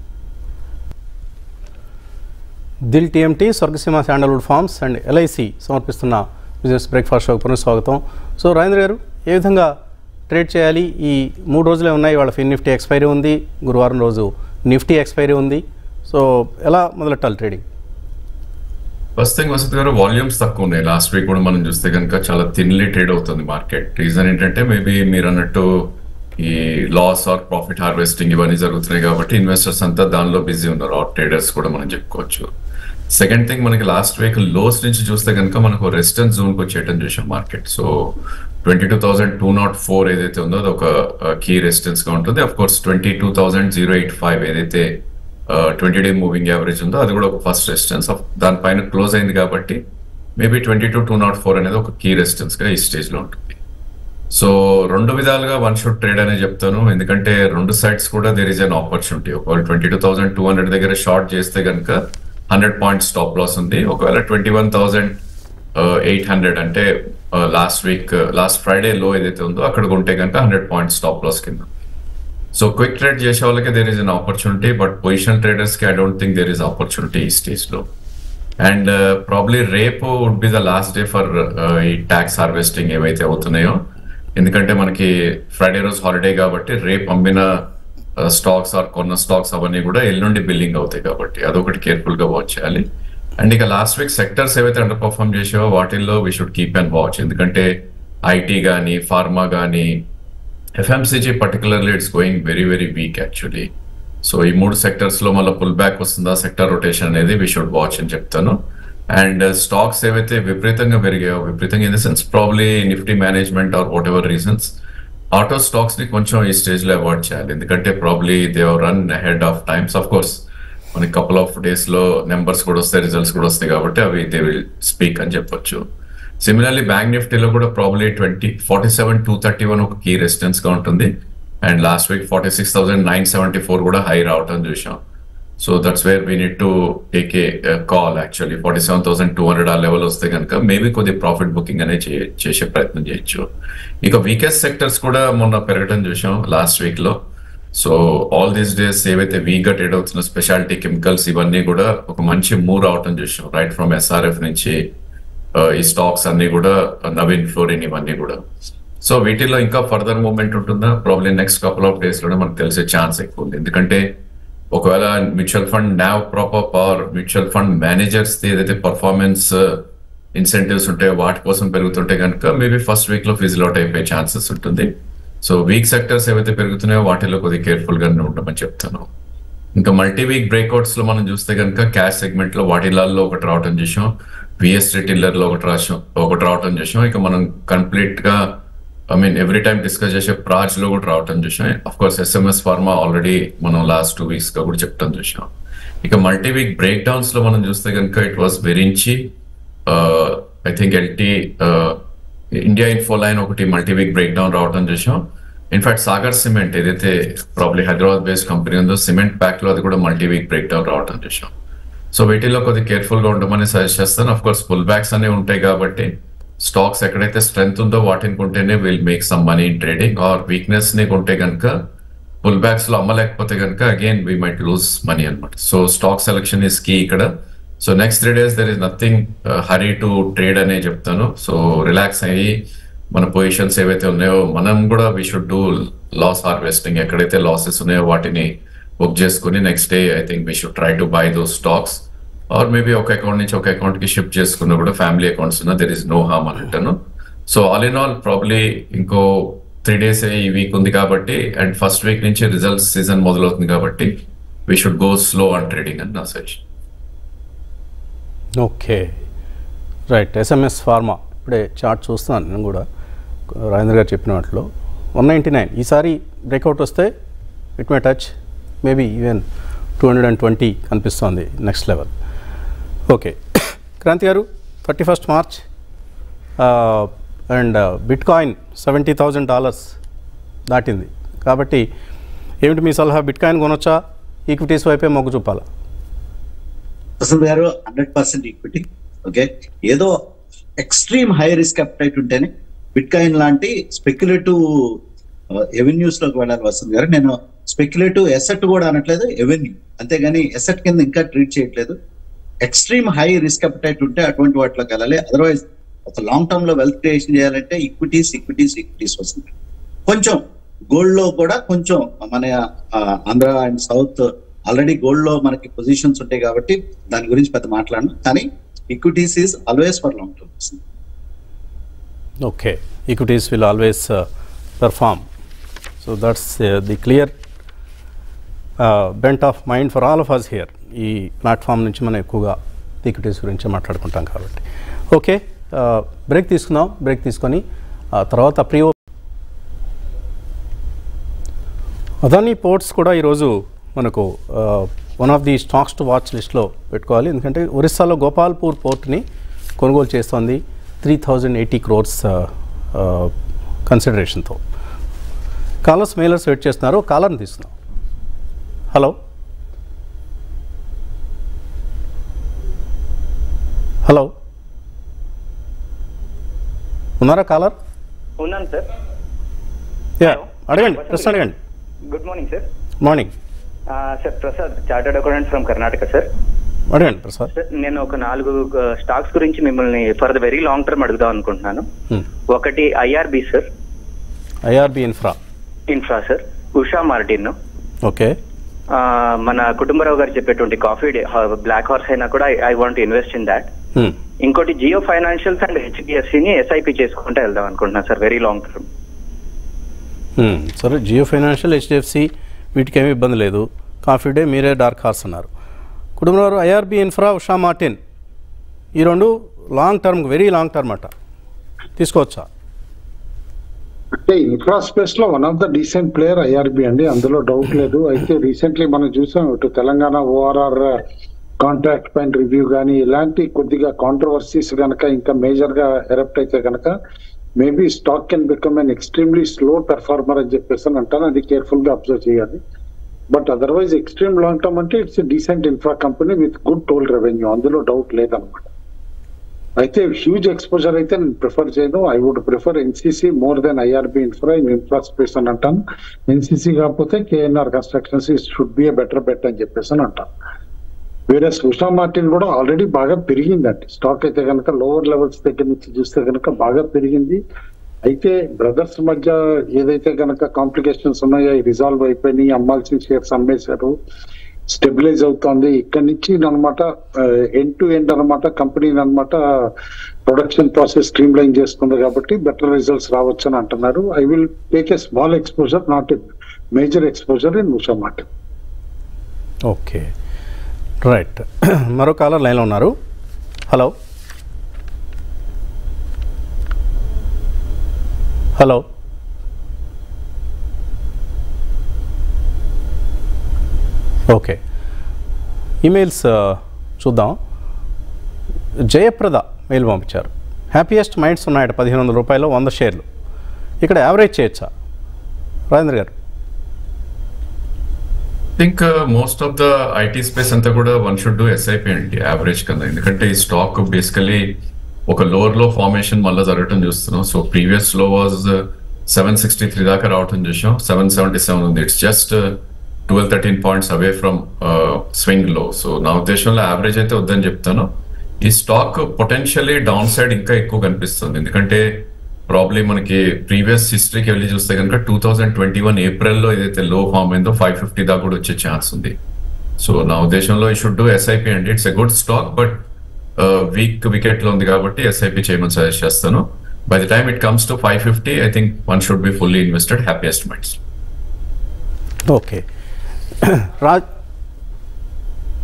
Dil TMT Swargaseema sandalwood farms and LIC సమర్పిస్తున్న బిజినెస్ బ్రేక్ఫాస్ట్ షోకి పునఃస్వాగతం సో రాజేంద్ర గారు ఏ విధంగా ట్రేడ్ చేయాలి ఈ మూడు రోజులే ఉన్నాయి వాళ్ళ ఫిన్ నిఫ్టీ ఎక్స్పైరీ ఉంది గురువారం రోజు నిఫ్టీ ఎక్స్పైరీ ఉంది సో ఎలా మొదలెట్టాలి ట్రేడింగ్ ఫస్ట్ థింగ్ వసతి గారు వాల్యూమ్స్ తక్కువ ఉన్నాయి లాస్ట్ వీక్ కూడా మనం చూస్తే కనుక చాలా థిన్లీ ట్రేడ్ అవుతుంది మార్కెట్ రీజన్ ఏంటంటే మేబీ మీరు అన్నట్టు ఈ లాస్ ఆర్ ప్రాఫిట్ హార్వెస్టింగ్ ఇవన్నీ జరుగుతున్నాయి కాబట్టి ఇన్వెస్టర్స్ అంతా దానిలో బిజీ ఉన్నారు ఆర్ ట్రేడర్స్ కూడా మనం చెప్పుకోవచ్చు సెకండ్ థింగ్ మనకి లాస్ట్ వీక్ లోస్ నుంచి చూస్తే కనుక మనకు రెసిస్టెన్స్ జోన్కి వచ్చేయటం చూసాం market so twenty two thousand two naught four ఏదైతే ఉందో అది ఒక కీ రెసిస్టెన్స్ గా ఉంటుంది of course twenty two thousand zero eight five ఏదైతే ట్వంటీ డే మూవింగ్ యావరేజ్ ఉందో అది కూడా ఒక ఫస్ట్ రెసిస్టెన్స్ దానిపైన క్లోజ్ అయింది కాబట్టి maybe twenty two two naught four అనేది ఒక కీ రెసిస్టెన్స్ గా ఈ స్టేజ్ లో ఉంటుంది సో రెండు విధాలుగా వన్ షుడ్ ట్రేడ్ అనే చెప్తాను ఎందుకంటే రెండు సైడ్స్ కూడా దేర్ ఇస్ అన్ ఆపర్చునిటీ ఒకవేళ twenty two thousand two hundred దగ్గర షార్ట్ చేస్తే కనుక హండ్రెడ్ పాయింట్స్ స్టాప్ లాస్ ఉంది ఒకవేళ twenty one thousand eight hundred అంటే లాస్ట్ వీక్ లాస్ట్ ఫ్రైడే లో ఏదైతే ఉందో అక్కడ ఉంటే కనుక హండ్రెడ్ పాయింట్స్ స్టాప్ లాస్ కింద సో క్విక్ ట్రేడ్ చేసే వాళ్ళకి there is an opportunity but position traders కి I don't think there is opportunity ఈ స్టేజ్ లో అండ్ ప్రాబ్లీ రేపు would be the last day for ఈ ట్యాక్స్ హార్వెస్టింగ్ ఏవైతే అవుతున్నాయో ఎందుకంటే మనకి ఫ్రైడే రోజు హాలిడే కాబట్టి రేపు అమ్మిన స్టాక్స్ ఆర్ కొన్న స్టాక్స్ అవన్నీ కూడా ఎల్లుండి బిల్లింగ్ అవుతాయి కాబట్టి అదొకటి కేర్ఫుల్ గా వాచ్ చేయాలి అండ్ ఇక లాస్ట్ వీక్ సెక్టర్స్ ఏవైతే అండర్ పర్ఫార్మ్ చేసావో వాటిల్లో we should keep and watch ఎందుకంటే ఐటీ కానీ ఫార్మా కానీ FMCG particularly it's going very very weak actually so ఈ మూడు సెక్టర్స్ లో మళ్ళీ పుల్ బ్యాక్ వస్తుందా సెక్టర్ రొటేషన్ అనేది వీ షుడ్ వాచ్ అని చెప్తాను అండ్ స్టాక్స్ ఏవైతే విపరీతంగా పెరిగాయో విపరీతంగా in the sense probably Nifty management or whatever reasons auto stocks ని కొంచెం ఈ స్టేజ్ లో అవాయిడ్ చేయాలి ఎందుకంటే probably they run ahead of times of course మనకి కపుల్ ఆఫ్ డేస్ లో నెంబర్స్ కూడా వస్తాయి రిజల్ట్స్ కూడా వస్తాయి కాబట్టి అవి దే విల్ స్పీక్ అని చెప్పొచ్చు సిమిలర్లీ బ్యాంక్ నిఫ్టీలో కూడా probably twenty forty seven two thirty one ఒక కీ రెసిస్టెన్స్ గా ఉంటుంది and last week forty six thousand nine seventy four కూడా హై రావటం చూసాం so that's where we need to take a call actually forty seven thousand two hundred ఆ level వస్తే కనుక maybe కొద్ది ప్రాఫిట్ బుకింగ్ అనేది చే- చేసే ప్రయత్నం చేయొచ్చు ఇక వీకెస్ట్ సెక్టర్స్ కూడా మొన్న పెరగటం చూసాం లాస్ట్ వీక్ లో సో ఆల్ దీస్ డేస్ ఏవైతే వీక్ గా ట్రేడ్ అవుతున్న స్పెషాలిటీ కెమికల్స్ ఇవన్నీ కూడా ఒక మంచి మూవ్ రావటం చూసాం రైట్ ఫ్రమ్ ఎస్ఆర్ఎఫ్ నుంచి ఆ, ఈ స్టాక్స్ అన్ని కూడా నవీన్ ఫ్లోరిన్ ఇవన్నీ కూడా సో వీటిల్లో ఇంకా ఫర్దర్ మూవ్మెంట్ ఉంటుందా probably next couple of days లోనే మనకు తెలిసే ఛాన్స్ ఎక్కువ ఉంది ఎందుకంటే ఒకవేళ mutual fund NAV proper or mutual fund managers ఏదైతే పర్ఫార్మెన్స్ ఇన్సెంటివ్స్ ఉంటాయో వాటి కోసం పెరుగుతుంటే కనుక మేబీ ఫస్ట్ వీక్ లో ఫిజిల్ అవుట్ అయిపోయే ఛాన్సెస్ ఉంటుంది సో వీక్ సెక్టర్స్ ఏవైతే పెరుగుతున్నాయో వాటిలో కొద్దిగా కేర్ఫుల్ గానే ఉండమని చెప్తాను ఇంకా మల్టీ వీక్ బ్రేక్అవుట్స్ లో మనం చూస్తే కనుక క్యాష్ సెగ్మెంట్ లో వాటిలలో ఒకటి రావటం చేసాం విఎస్ రిటిల్లర్ లో ఒకటి రాసాం ఒకటి రావటం చేసాం ఇక మనం కంప్లీట్ గా I mean every time discuss చేసే ప్రాజ్ లో కూడా రావటం చూసాం of course SMS pharma already మనం లాస్ట్ టూ వీక్స్ గా కూడా చెప్తాం చూసాం ఇక మల్టీ వీక్ బ్రేక్ డౌన్స్ లో మనం చూస్తే కనుక ఇట్ వాస్ వెరించి I think LT India info line ఒకటి మల్టీ వీక్ బ్రేక్ డౌన్ రావటం చూసాం ఇన్ఫాక్ట్ సాగర్ సిమెంట్ ఏదైతే ప్రాబ్లీ హైదరాబాద్ బేస్డ్ కంపెనీ ఉందో సిమెంట్ ప్యాక్ లో అది కూడా మల్టీ వీక్ బ్రేక్ డౌన్ రావటం చూసాం సో వీటిలో కొద్దిగా కేర్ఫుల్ గా ఉండమని సజెస్ట్ చేస్తాను అఫ్ కోర్స్ పుల్ బ్యాక్స్ అనేవి ఉంటాయి కాబట్టి స్టాక్స్ ఎక్కడైతే స్ట్రెంత్ ఉందో వాటిని కొంటేనే will make some money in trading or weakness ని కొంటే కనుక పుల్ బ్యాక్స్ లో అమ్మలేకపోతే కనుక again we might lose money అనమాట so stock selection is key ఇక్కడ so next three days there is nothing hurry to trade అనే చెప్తాను సో రిలాక్స్ అయ్యి మన పొజిషన్స్ ఏవైతే ఉన్నాయో మనం కూడా we should do loss harvesting ఎక్కడైతే లాసెస్ ఉన్నాయో వాటిని బుక్ చేసుకుని next day I think we should try to buy those stocks or maybe ఒక అకౌంట్ నుంచి ఒక అకౌంట్ కి షిఫ్ట్ చేసుకున్నా కూడా ఫ్యామిలీ అకౌంట్స్ ఉన్నా దెర్ ఇస్ నో హామ్ అని అంటాను so all in all probably ఇంకో త్రీ డేస్ ఈ వీక్ ఉంది కాబట్టి అండ్ ఫస్ట్ వీక్ నుంచి రిజల్ట్స్ సీజన్ మొదలవుతుంది కాబట్టి we should go slow on trading అని నా suggestion okay right SMS pharma ఇప్పుడే చార్ట్ చూస్తున్నాను నేను కూడా రాజేంద్ర గారు చెప్పిన వాటిలో వన్ నైంటీ నైన్ ఈసారి బ్రేక్అవుట్ వస్తే it may touch maybe even two hundred and twenty కనిపిస్తోంది next level okay Kranti garu thirty first March and bitcoin seventy thousand dollars దాటింది కాబట్టి ఏమిటి మీ సలహా బిట్ కాయిన్ కొనొచ్చా ఈక్విటీస్ వైపే మొగ్గు చూపాలా Vasant garu hundred percent equity okay ఏదో ఎక్స్ట్రీమ్ హై రిస్క్ అప్టైట్ ఉంటేనే బిట్ కాయిన్ లాంటి స్పెక్యులేటివ్ ఎవెన్యూస్ లోకి వెళ్ళాలి వసంత్ గారు నేను స్పెక్యులేటివ్ ఎసెట్ కూడా అనట్లేదు ఎవెన్యూ అంతేగాని ఎసెట్ కింద ఇంకా ట్రీట్ చేయట్లేదు ఎక్స్ట్రీమ్ హై రిస్క్ అప్టైట్ ఉంటే అటువంటి వాటిలోకి వెళ్ళాలి అదర్వైజ్ ఒక లాంగ్ టర్మ్ లో వెల్త్ క్రియేషన్ చేయాలంటే ఈక్విటీస్ ఈక్విటీస్ ఈక్విటీస్ వస్తుంది కొంచెం గోల్డ్ లో కూడా కొంచెం మన ఆ, Andhra and south already gold లో మనకి పొజిషన్స్ ఉంటాయి కాబట్టి దాని గురించి పెద్ద మాట్లాడను కానీ equities is always for long term వస్తుంది Okay, equities will always uh, perform. So that's uh, the clear uh, bent of mind for all of us here. ఈ ప్లాట్ఫామ్ నుంచి మనం ఎక్కువగా ఈక్విటీస్ గురించి మాట్లాడుకుంటాం కాబట్టి ఓకే బ్రేక్ తీసుకుందాం బ్రేక్ తీసుకొని ఆ తర్వాత ప్రీ అదానీ పోర్ట్స్ కూడా ఈరోజు మనకు one of the stocks to watch లిస్ట్లో పెట్టుకోవాలి ఎందుకంటే ఒరిస్సాలో గోపాల్పూర్ పోర్ట్ని కొనుగోలు చేస్తోంది త్రీ థౌజండ్ ఎయిటీ క్రోర్స్ కన్సిడరేషన్తో కాలర్స్ మెయిలర్స్ వెయిట్ చేస్తున్నారు కాలర్ని తీసుకుందాం హలో హలో ఉన్నారా కాలర్ ఉన్నాను సార్ యా Hello. అడగండి ప్రశ్న అడగండి good morning sir morning sir Prasad chartered accountant from Karnataka sir అడగండి ప్రసాద్ సార్ నేను ఒక నాలుగు స్టాక్స్ గురించి మిమ్మల్ని for the very long term అడుగుదాం అనుకుంటున్నాను ఒకటి IRB sir IRB infra infra sir Usha Martin okay ఆ, మన కుటుంబరావు గారు చెప్పేటువంటి కాఫీ డే బ్లాక్ హార్స్ అయినా కూడా I want invest in that ఇంకోటి జియో ఫైనాన్షియల్స్ అండ్ హెచ్డిఎఫ్సిని ఎస్ఐపి చేసుకుంటూ వెళ్దాం అనుకుంటున్నాను సార్ వెరీ లాంగ్ టర్మ్ సరే జియో ఫైనాన్షియల్ హెచ్డిఎఫ్సి వీటికి ఏమీ ఇబ్బంది లేదు కాఫీ డే మీరే డార్క్ హార్స్ అన్నారు కుటుంబంలో ఐఆర్బి ఇన్ఫ్రా ఉషా మార్టిన్ ఈ రెండు long term very long term అట తీసుకోవచ్చా అంటే ఇన్ఫ్రా స్పేస్ లో one of the decent player IRB అండి అందులో డౌట్ లేదు అయితే రీసెంట్లీ మనం చూసాం ఇటు తెలంగాణ ఓఆర్ఆర్ కాంట్రాక్ట్ పైన రివ్యూ కానీ ఇలాంటి కొద్దిగా కాంట్రవర్సీస్ గనక ఇంకా మేజర్ గా ఎరప్ట్ అయితే గనక maybe stock can become an extremely slow performer అని చెప్పేసి అని అంటాను అది కేర్ఫుల్ గా అబ్జర్వ్ చేయాలి but otherwise extreme long term అంటే it's decent infra company with good toll revenue అందులో డౌట్ లేదన్నమాట అయితే హ్యూజ్ ఎక్స్పోజర్ అయితే నేను ప్రిఫర్ చేయను I would prefer NCC more than IRB infra in infra space అని అంటాను ఎన్సీసీ కాకపోతే KNR constructions should be a better bet అని చెప్పేసి అని అంటాను వేరే ఉషా మార్టిన్ కూడా ఆల్రెడీ బాగా పెరిగిందండి స్టాక్ అయితే కనుక లోవర్ లెవెల్స్ దగ్గర నుంచి చూస్తే కనుక బాగా పెరిగింది అయితే బ్రదర్స్ మధ్య ఏదైతే కనుక కాంప్లికేషన్స్ ఉన్నాయో రిజాల్వ్ అయిపోయినాయి అమ్మాల్సిన షేర్స్ అమ్మేశారు స్టెబిలైజ్ అవుతోంది ఇక్కడ నుంచి అనమాట ఎండ్ టు ఎండ్ అనమాట కంపెనీని అనమాట ప్రొడక్షన్ ప్రాసెస్ స్ట్రీమ్ లైన్ చేస్తుంది కాబట్టి బెటర్ రిజల్ట్స్ రావచ్చు అని అంటున్నారు I will take a small exposure not a major exposure in Usha Martin okay right మరో కాలర్ లైన్లో ఉన్నారు హలో హలో ఓకే ఈమెయిల్స్ ఆ, చూద్దాం జయప్రద మెయిల్ పంపించారు హ్యాపీయెస్ట్ మైండ్స్ ఉన్నాయట పదిహేను వందల రూపాయలు వంద షేర్లు ఇక్కడ యావరేజ్ చేయొచ్చా Rajendra garu think most of the IT space అంతా కూడా వన్ షుడ్ డూ ఎస్ఐపి అండి యావరేజ్ కన్నా ఎందుకంటే ఈ స్టాక్ బేసికలీ ఒక లోవర్ లో ఫార్మేషన్ మళ్ళీ జరగటం చూస్తున్నాం so previous low was seven sixty three దాకా రావటం చూసాం సెవెన్ సెవెంటీ సెవెన్ ఉంది it's just twelve thirteen points away from swing low so నా ఉద్దేశంలో యావరేజ్ అయితే వద్దని చెప్తాను ఈ స్టాక్ పొటెన్షియలీ డౌన్ సైడ్ ఇంకా ఎక్కువ కనిపిస్తుంది ఎందుకంటే ప్రాబ్లీ మనకి ప్రీవియస్ హిస్టరీకి వెళ్ళి చూస్తే కనుక టూ థౌజండ్ ట్వంటీ వన్ ఏప్రిల్లో ఏదైతే లో ఫామ్ అయిందో ఫైవ్ ఫిఫ్టీ దాకా కూడా వచ్చే ఛాన్స్ ఉంది సో నా ఉద్దేశంలో ఈ షుడ్ డూ ఎస్ఐపి అండి it's a good stock but weak wicket లో ఉంది కాబట్టి ఎస్ఐపి చేయమని సజెస్ట్ చేస్తాను by the time it comes to five fifty I think one should be fully invested happiest minds okay Raj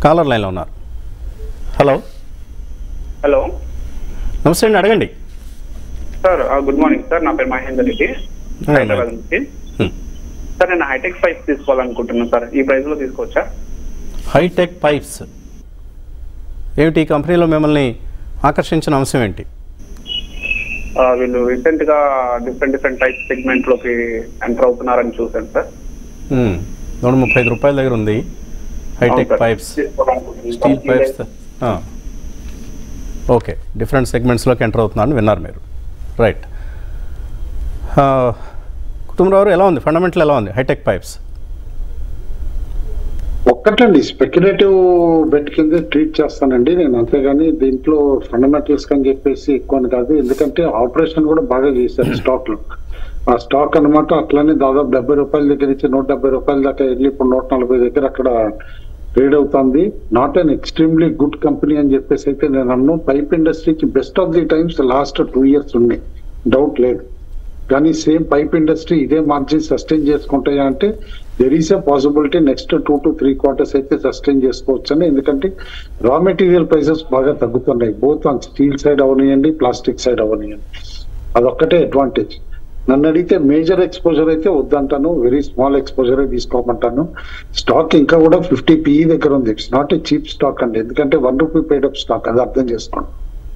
caller లైన్లో ఉన్నారు hello hello నమస్తే అండి అడగండి సార్ గుడ్ మార్నింగ్ సార్ నా పేరు మహేందర్ రెడ్డి హైదరాబాద్ నుంచి Hmm. సార్ నేను హైటెక్ పైప్ తీసుకోవాలనుకుంటున్నాను సార్ ఈ ప్రైస్ లో తీసుకోవచ్చా హైటెక్ పైప్స్ ఏమిటి ఈ కంపెనీలో మిమ్మల్ని ఆకర్షించిన అంశం ఏంటి ఆ, వీళ్ళు రీసెంట్ గా డిఫరెంట్ డిఫరెంట్ టైప్ సెగ్మెంట్ లోకి ఎంటర్ అవుతున్నారని చూసాను సార్ మ్మ్. నూట ముప్పై ఐదు రూపాయల దగ్గర ఉంది హైటెక్ అవును సార్. పైప్స్ తీసుకోవాలనుకుంటున్నాను. స్టీల్ పైప్స్ ఆ. ఓకే డిఫరెంట్ సెగ్మెంట్స్లోకి ఎంటర్ అవుతున్నారని విన్నారు మీరు రైట్ ఆ, కుటుంబరావు ఎలా ఉంది ఫండమెంటల్ ఎలా ఉంది హైటెక్ పైప్స్ ఒక్కటండి స్పెక్యులేటివ్ బెట్ కింద ట్రీట్ చేస్తానండి నేను అంతేగాని దీంట్లో ఫండమెంటల్స్ అని చెప్పేసి ఎక్కువ అని కాదు ఎందుకంటే ఆపరేషన్ కూడా బాగా చేశారు స్టాక్ లో ఆ స్టాక్ అన్నమాట అట్లనే దాదాపు డెబ్బై రూపాయల దగ్గర నుంచి నూట డెబ్బై రూపాయల దాకా వెళ్ళి ఇప్పుడు నూట నలభై దగ్గర అక్కడ ట్రేడ్ అవుతుంది not an extremely good company అని చెప్పేసి అయితే నేను అన్ను పైప్ ఇండస్ట్రీకి best of the times last two years ఉన్నాయి డౌట్ లేదు కానీ సేమ్ పైప్ ఇండస్ట్రీ ఇదే మార్జిన్ సస్టైన్ చేసుకుంటాయా అంటే there is a possibility next two to three quarters అయితే సస్టైన్ చేసుకోవచ్చు అని ఎందుకంటే రా మెటీరియల్ ప్రైసెస్ బాగా తగ్గుతున్నాయి బోత్ ఆన్ స్టీల్ సైడ్ అవనియండి ప్లాస్టిక్ సైడ్ అవనియండి అదొక్కటే అడ్వాంటేజ్ నన్ను అడిగితే మేజర్ ఎక్స్పోజర్ అయితే వద్దంటాను వెరీ స్మాల్ ఎక్స్పోజర్ తీసుకోమంటాను స్టాక్ ఇంకా కూడా ఫిఫ్టీ పిఈ దగ్గర ఉంది it's not a cheap stock అండి ఎందుకంటే one rupee paid up stock అది అర్థం చేసుకోండి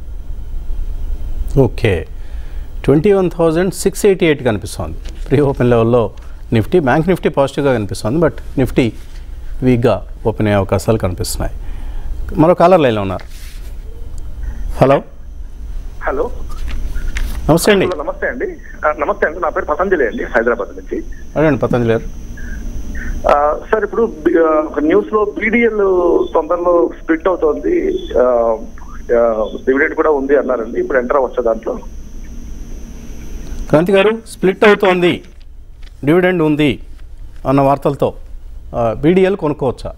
okay twenty one thousand six eighty eight కనిపిస్తోంది ప్రీ ఓపెన్ లెవెల్లో నిఫ్టీ బ్యాంక్ నిఫ్టీ పాజిటివ్గా కనిపిస్తుంది బట్ నిఫ్టీ వీక్గా ఓపెన్ అయ్యే అవకాశాలు కనిపిస్తున్నాయి మరో కాలర్ లైన్లో ఉన్నారు హలో హలో నమస్తే అండి హలో, నమస్తే అండి ఆ, నమస్తే అండి నా పేరు పతంజలి అండి హైదరాబాద్ నుంచి అడగండి పతంజలి గారు ఆ, సార్ ఇప్పుడు బి- ఆ, ఒక న్యూస్ లో బీడీఎల్ తొందరలో స్ప్లిట్ అవుతోంది డివిడెండ్ కూడా ఉంది అన్నారండి ఇప్పుడు ఎంటర్ అవ్వచ్చు దాంట్లో క్రాంతి గారు స్ప్లిట్ అవుతోంది డివిడెండ్ ఉంది అన్న వార్తలతో బీడీఎల్ కొనుక్కోవచ్చా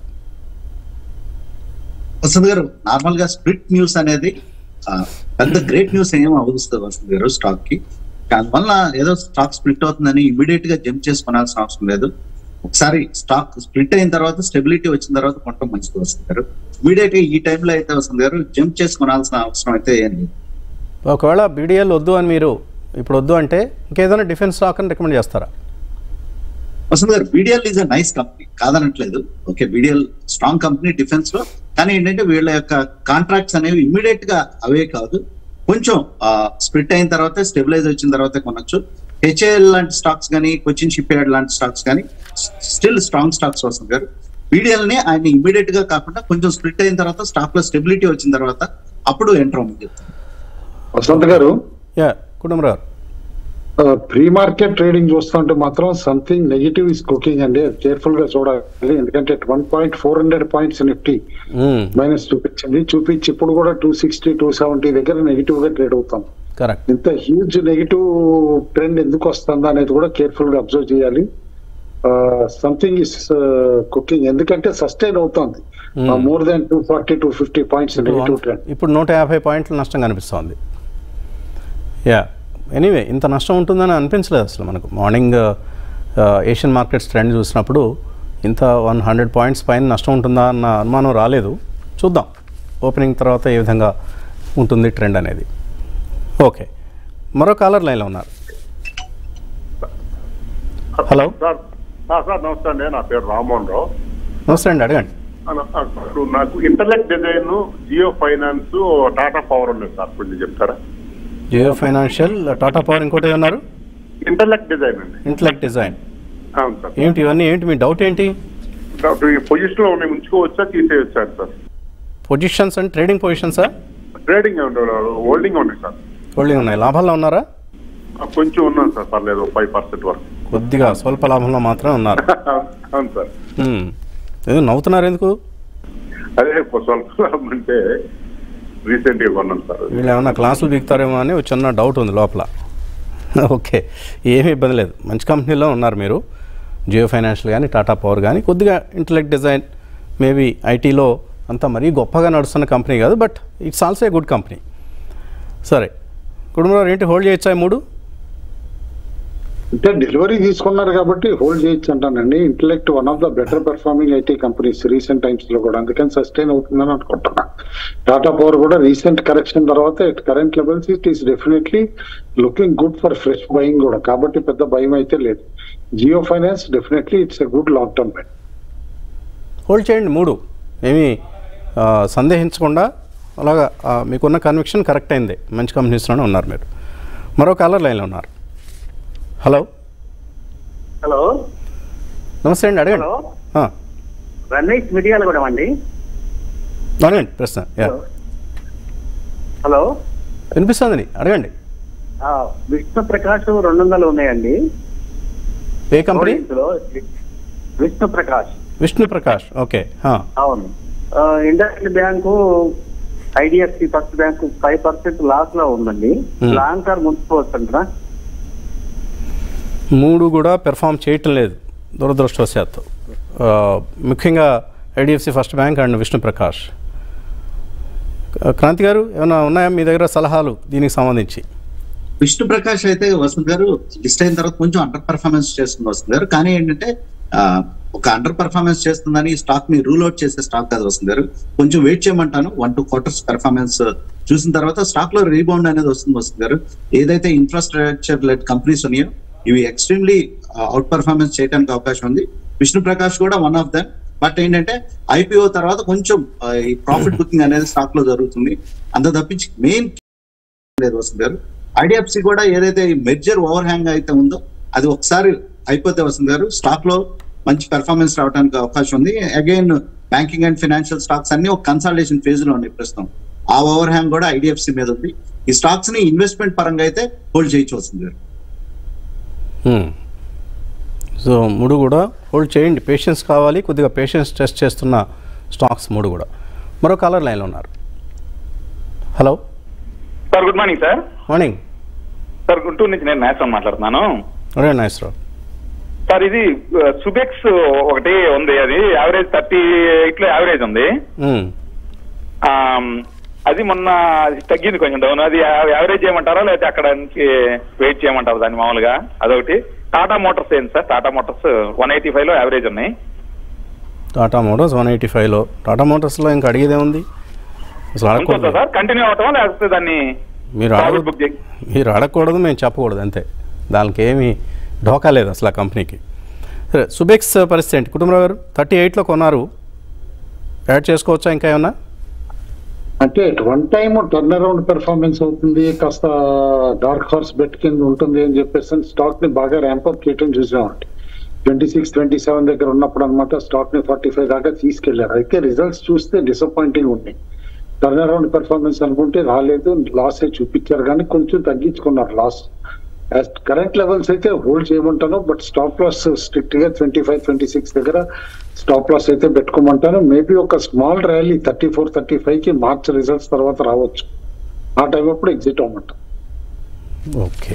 వసంత్ గారు నార్మల్ గా స్ప్లిట్ న్యూస్ అనేది ఆ, పెద్ద గ్రేట్ న్యూస్ ఏం అవసరం వసంత్ గారు స్టాక్ కి దానివల్ల ఏదో స్టాక్ స్ప్లిట్ అవుతుందని ఇమీడియట్ గా జంప్ చేసి కొనాల్సిన అవసరం లేదు ఒకసారి స్టాక్ స్ప్లిట్ అయిన తర్వాత స్టెబిలిటీ వచ్చిన తర్వాత కొనడం మంచిది వసంత్ గారు ఇమీడియట్ గా ఈ టైంలో అయితే వసంత్ గారు జంప్ చేసి కొనాల్సిన అవసరం అయితే ఏం లేదు ఒకవేళ బీడీఎల్ వద్దు అని మీరు ఇప్పుడు వద్దు అంటే ఇంకేదైనా డిఫెన్స్ స్టాక్ అని రికమెండ్ చేస్తారా Vasant garu BDL is a nice company కాదనట్లేదు okay BDL strong company defence లో కానీ ఏంటంటే వీళ్ళ యొక్క కాంట్రాక్ట్స్ అనేవి ఇమ్మీడియట్ గా అవే కాదు కొంచెం స్ప్లిట్ అయిన తర్వాత స్టెబిలైజ్ వచ్చిన తర్వాత కొనొచ్చు హెచ్ఏఎల్ లాంటి స్టాక్స్ కానీ కొచ్చిన్ షిప్ యార్డ్ లాంటి స్టాక్స్ కానీ స్టిల్ స్ట్రాంగ్ స్టాక్స్ వస్తుంది గారు బీడిఎల్ ని ఆయన ఇమ్మీడియట్ గా కాకుండా కొంచెం స్ప్లిట్ అయిన తర్వాత స్టాక్ లో స్టెబిలిటీ వచ్చిన తర్వాత అప్పుడు ఎంటర్ అవ్వమని చెప్తాను వసంత్ గారు యా కుటుంబరావు గారు ప్రీ మార్కెట్ ట్రేడింగ్ చూస్తుంటే మాత్రం సంథింగ్ నెగిటివ్ ఇస్ కుకింగ్ అండి కేర్ఫుల్ గా చూడాలి ఎందుకంటే one point four hundred points Nifty hmm. Minus చూపించింది చూపించి ఇప్పుడు కూడా టూ సిక్స్టీ టూ సెవెంటీ దగ్గర నెగిటివ్ గా ట్రేడ్ అవుతాం కరెక్ట్ ఇంత హ్యూజ్ నెగిటివ్ ట్రెండ్ ఎందుకు వస్తుందా అనేది కూడా కేర్ఫుల్ గా అబ్జర్వ్ చేయాలి సంథింగ్ ఇస్ కుకింగ్ ఎందుకంటే సస్టైన్ అవుతుంది Hmm. More than two forty two fifty points negative trend ఇప్పుడు నూట యాభై పాయింట్ల నష్టం కనిపిస్తోంది యా ఎనీవే ఇంత నష్టం ఉంటుందని అనిపించలేదు అసలు మనకు మార్నింగ్ ఏషియన్ మార్కెట్స్ ట్రెండ్ చూసినప్పుడు ఇంత వన్ హండ్రెడ్ పాయింట్స్ పైన నష్టం ఉంటుందా అన్న అనుమానం రాలేదు చూద్దాం ఓపెనింగ్ తర్వాత ఏ విధంగా ఉంటుంది ట్రెండ్ అనేది ఓకే మరో కాలర్ లైన్లో ఉన్నారు హలో సార్ ఆ, సార్ నమస్తే అండి నా పేరు రామ్మోహన్ రావు నమస్తే అండి అడగండి ఆ, ఆ, ఇప్పుడు నాకు internet design Jio finance Tata power ఉన్నాయి సార్ కొంచెం చెప్తారా జియో ఫైనాన్షియల్ టాటా పవర్ ఇంకోటి ఉన్నారు ఇంటర్నెట్ డిజైన్ అండి ఇంటలెక్ట్ డిజైన్ అవును సార్ ఏంటి ఇవన్నీ ఏంటి మీ డౌట్ ఏంటి ఇప్పుడు ఈ పొజిషన్ లో ఉన్నాయి ఉంచుకోవచ్చా తీసేయచ్చా సార్ పొజిషన్స్ అండ్ ట్రేడింగ్ పొజిషన్సా ట్రేడింగ్ హోల్డింగ్ ఉన్నాయి సార్ హోల్డింగ్ ఉన్నాయి లాభాల్లో ఉన్నారా ఆ, కొంచెం ఉన్నాను సార్ పర్లేదు ఫైవ్ పర్సెంట్ వరకు కొద్దిగా స్వల్ప లాభంలో మాత్రమే ఉన్నారు అవును సార్ హ్మ్. ఎందుకు నవ్వుతున్నారు ఎందుకు అదే స్వల్ప లాభం అంటే రీసెంట్ గా కొన్నాను సార్ వీళ్ళు ఏమన్నా క్లాసులు దిగుతారేమో అని ఒక చిన్న డౌట్ ఉంది లోపల ఓకే ఏమీ ఇబ్బంది లేదు మంచి కంపెనీలో ఉన్నారు మీరు జియో ఫైనాన్షియల్ కానీ టాటా పవర్ కానీ కొద్దిగా ఇంటలెక్ట్ డిజైన్ మేబీ ఐటీలో అంత మరీ గొప్పగా నడుస్తున్న కంపెనీ కాదు but it's also a good company సరే కుటుంబంలో ఏంటి హోల్డ్ చేయొచ్చా ఈ మూడు అంటే డెలివరీ తీసుకున్నారు కాబట్టి హోల్డ్ చేయొచ్చు అంటానండి Intellect one of the better performing IT companies recent times లో కూడా అందుకని సస్టైన్ అవుతుందని అనుకుంటున్నా టాటా పవర్ కూడా రీసెంట్ కరెక్షన్ తర్వాత at current levels it is definitely looking good for fresh buying కూడా కాబట్టి పెద్ద భయం అయితే లేదు Jio Finance definitely it's a good long term bet hold చేయండి మూడు ఏమీ ఆ, సందేహించకుండా అలాగా ఆ, మీకున్న కన్విక్షన్ కరెక్ట్ అయింది మంచి కంపెనీస్లోనే ఉన్నారు మీరు మరో కాలర్ లైన్లో ఉన్నారు హలో హలో నమస్తే అండి అడగండి హలో ఆ, రమేష్ మిడియాల కూడా అండి అడగండి ప్రశ్న యా హలో వినిపిస్తుంది అడగండి ఆ, విష్ణు ప్రకాష్ రెండు వందలు ఉన్నాయండి ఏ కంపెనీ Holdings లో విష్ణు ప్రకాష్ విష్ణు ప్రకాష్ ఓకే ఆ, అవును ఆ, industrial bank IDFC First Bank five percent loss లో ఉందండి Hmm. లాంగ్ టర్మ్ ఉంచుకోవచ్చంటారా మూడు కూడా పెర్ఫామ్ చేయటం లేదు దురదృష్టవశాత్తు ఆ, ముఖ్యంగా IDFC First Bank and Vishnu Prakash ఆ, క్రాంతి గారు ఏమైనా ఉన్నాయా మీ దగ్గర సలహాలు దీనికి సంబంధించి విష్ణు ప్రకాష్ అయితే వసంత్ గారు లిస్ట్ అయిన తర్వాత కొంచెం అండర్ పర్ఫార్మెన్స్ చేస్తుంది వసంత్ గారు కానీ ఏంటంటే ఆ, ఒక అండర్ పర్ఫార్మెన్స్ చేస్తుందని స్టాక్ ని రూల్ అవుట్ చేసే స్టాక్ కాదు వసంత్ గారు కొంచెం వెయిట్ చేయమంటాను వన్ టూ క్వార్టర్స్ పెర్ఫార్మెన్స్ చూసిన తర్వాత స్టాక్ లో రీబౌండ్ అనేది వస్తుంది వసంత్ గారు ఏదైతే ఇన్ఫ్రాస్ట్రక్చర్ లెడ్ కంపెనీస్ ఉన్నాయో ఇవి ఎక్స్ట్రీమ్లీ అవుట్ పర్ఫార్మెన్స్ చేయడానికి అవకాశం ఉంది విష్ణు ప్రకాష్ కూడా వన్ ఆఫ్ దమ్ బట్ ఏంటంటే ఐపీఓ తర్వాత కొంచెం ఆ, ఈ ప్రాఫిట్ బుకింగ్ అనేది స్టాక్ లో జరుగుతుంది అంత తప్పించి మెయిన్ లేదు వసంత్ గారు ఐడిఎఫ్సి కూడా ఏదైతే మెర్జర్ ఓవర్ హ్యాంగ్ అయితే ఉందో అది ఒకసారి అయిపోతే వసంత్ గారు స్టాక్ లో మంచి పెర్ఫార్మెన్స్ రావడానికి అవకాశం ఉంది again banking and financial stocks అన్ని ఒక కన్సల్టేషన్ ఫేజ్ లో ఉన్నాయి ప్రస్తుతం ఆ ఓవర్ హ్యాంగ్ కూడా ఐడిఎఫ్సి మీద ఉంది ఈ స్టాక్స్ ని ఇన్వెస్ట్మెంట్ పరంగా అయితే హోల్డ్ చేయొచ్చు వస్తుంది గారు హ్మ్. సో మూడు కూడా హోల్డ్ చేయండి పేషెన్స్ కావాలి కొద్దిగా పేషెన్స్ టెస్ట్ చేస్తున్న స్టాక్స్ మూడు కూడా మరో కాలర్ లైన్లో ఉన్నారు hello sir good morning sir morning sir Guntur నుంచి నేను నేసం మాట్లాడుతున్నాను అదే నాగేశ్వరరావు సార్ ఇది సుబెక్స్ ఒకటి ఉంది అది యావరేజ్ థర్టీ ఎయిట్ లో యావరేజ్ ఉంది మ్మ్. ఆమ్, అది మొన్న అది తగ్గింది కొంచెం డౌన్ అది యా- యావరేజ్ చేయమంటారా లేకపోతే అక్కడ నుంచి వెయిట్ చేయమంటారా దాన్ని మామూలుగా అదొకటి టాటా మోటార్స్ ఏంటి సార్ Tata Motors one eighty five లో యావరేజ్ ఉన్నాయి టాటా మోటార్స్ వన్ ఎయిటీ ఫైవ్లో టాటా మోటార్స్లో ఇంకా అడిగేదే ఉంది అసలు ఉంటుందా అడగకూడదు సార్ కంటిన్యూ అవటమా లేకపోతే దాన్ని మీరు ప్రాఫిట్ అడగ బుక్ చేయి మీరు అడగకూడదు మేము చెప్పకూడదు అంతే దానికి ఏమీ ఢోకా లేదు అసలు ఆ కంపెనీకి సరే సుబెక్స్ పరిస్థితి ఏంటి కుటుంబరావు గారు థర్టీ ఎయిట్లో కొన్నారు యాడ్ చేసుకోవచ్చా ఇంకా ఏమన్నా అంటే at one time turn around performance అవుతుంది కాస్త డార్క్ హార్స్ బెట్ కింద ఉంటుంది అని చెప్పేసి స్టాక్ ని బాగా ర్యాంప్అప్ చేయడం చూసామండి ట్వంటీ సిక్స్ ట్వంటీ సెవెన్ దగ్గర ఉన్నప్పుడు అనమాట స్టాక్ ని ఫార్టీ ఫైవ్ దాకా తీసుకెళ్లారు అయితే రిజల్ట్స్ చూస్తే డిసప్పాయింటింగ్ ఉన్నాయి టర్న్ అరౌండ్ పెర్ఫార్మెన్స్ అనుకుంటే రాలేదు లాస్ చూపించారు కానీ కొంచెం తగ్గించుకున్నారు లాస్ కరెంట్ లెవెల్స్ అయితే హోల్డ్ చేయమంటాను బట్ స్టాప్ లాస్ స్ట్రిక్ట్ గా ట్వంటీ ఫైవ్ ట్వంటీ సిక్స్ దగ్గర స్టాప్ లాస్ అయితే పెట్టుకోమంటాను మేబీ ఒక small rally thirty four thirty five కి మార్చ్ రిజల్ట్స్ తర్వాత రావచ్చు ఆ టైం అప్పుడు ఎగ్జిట్ అవ్వమంటాను ఓకే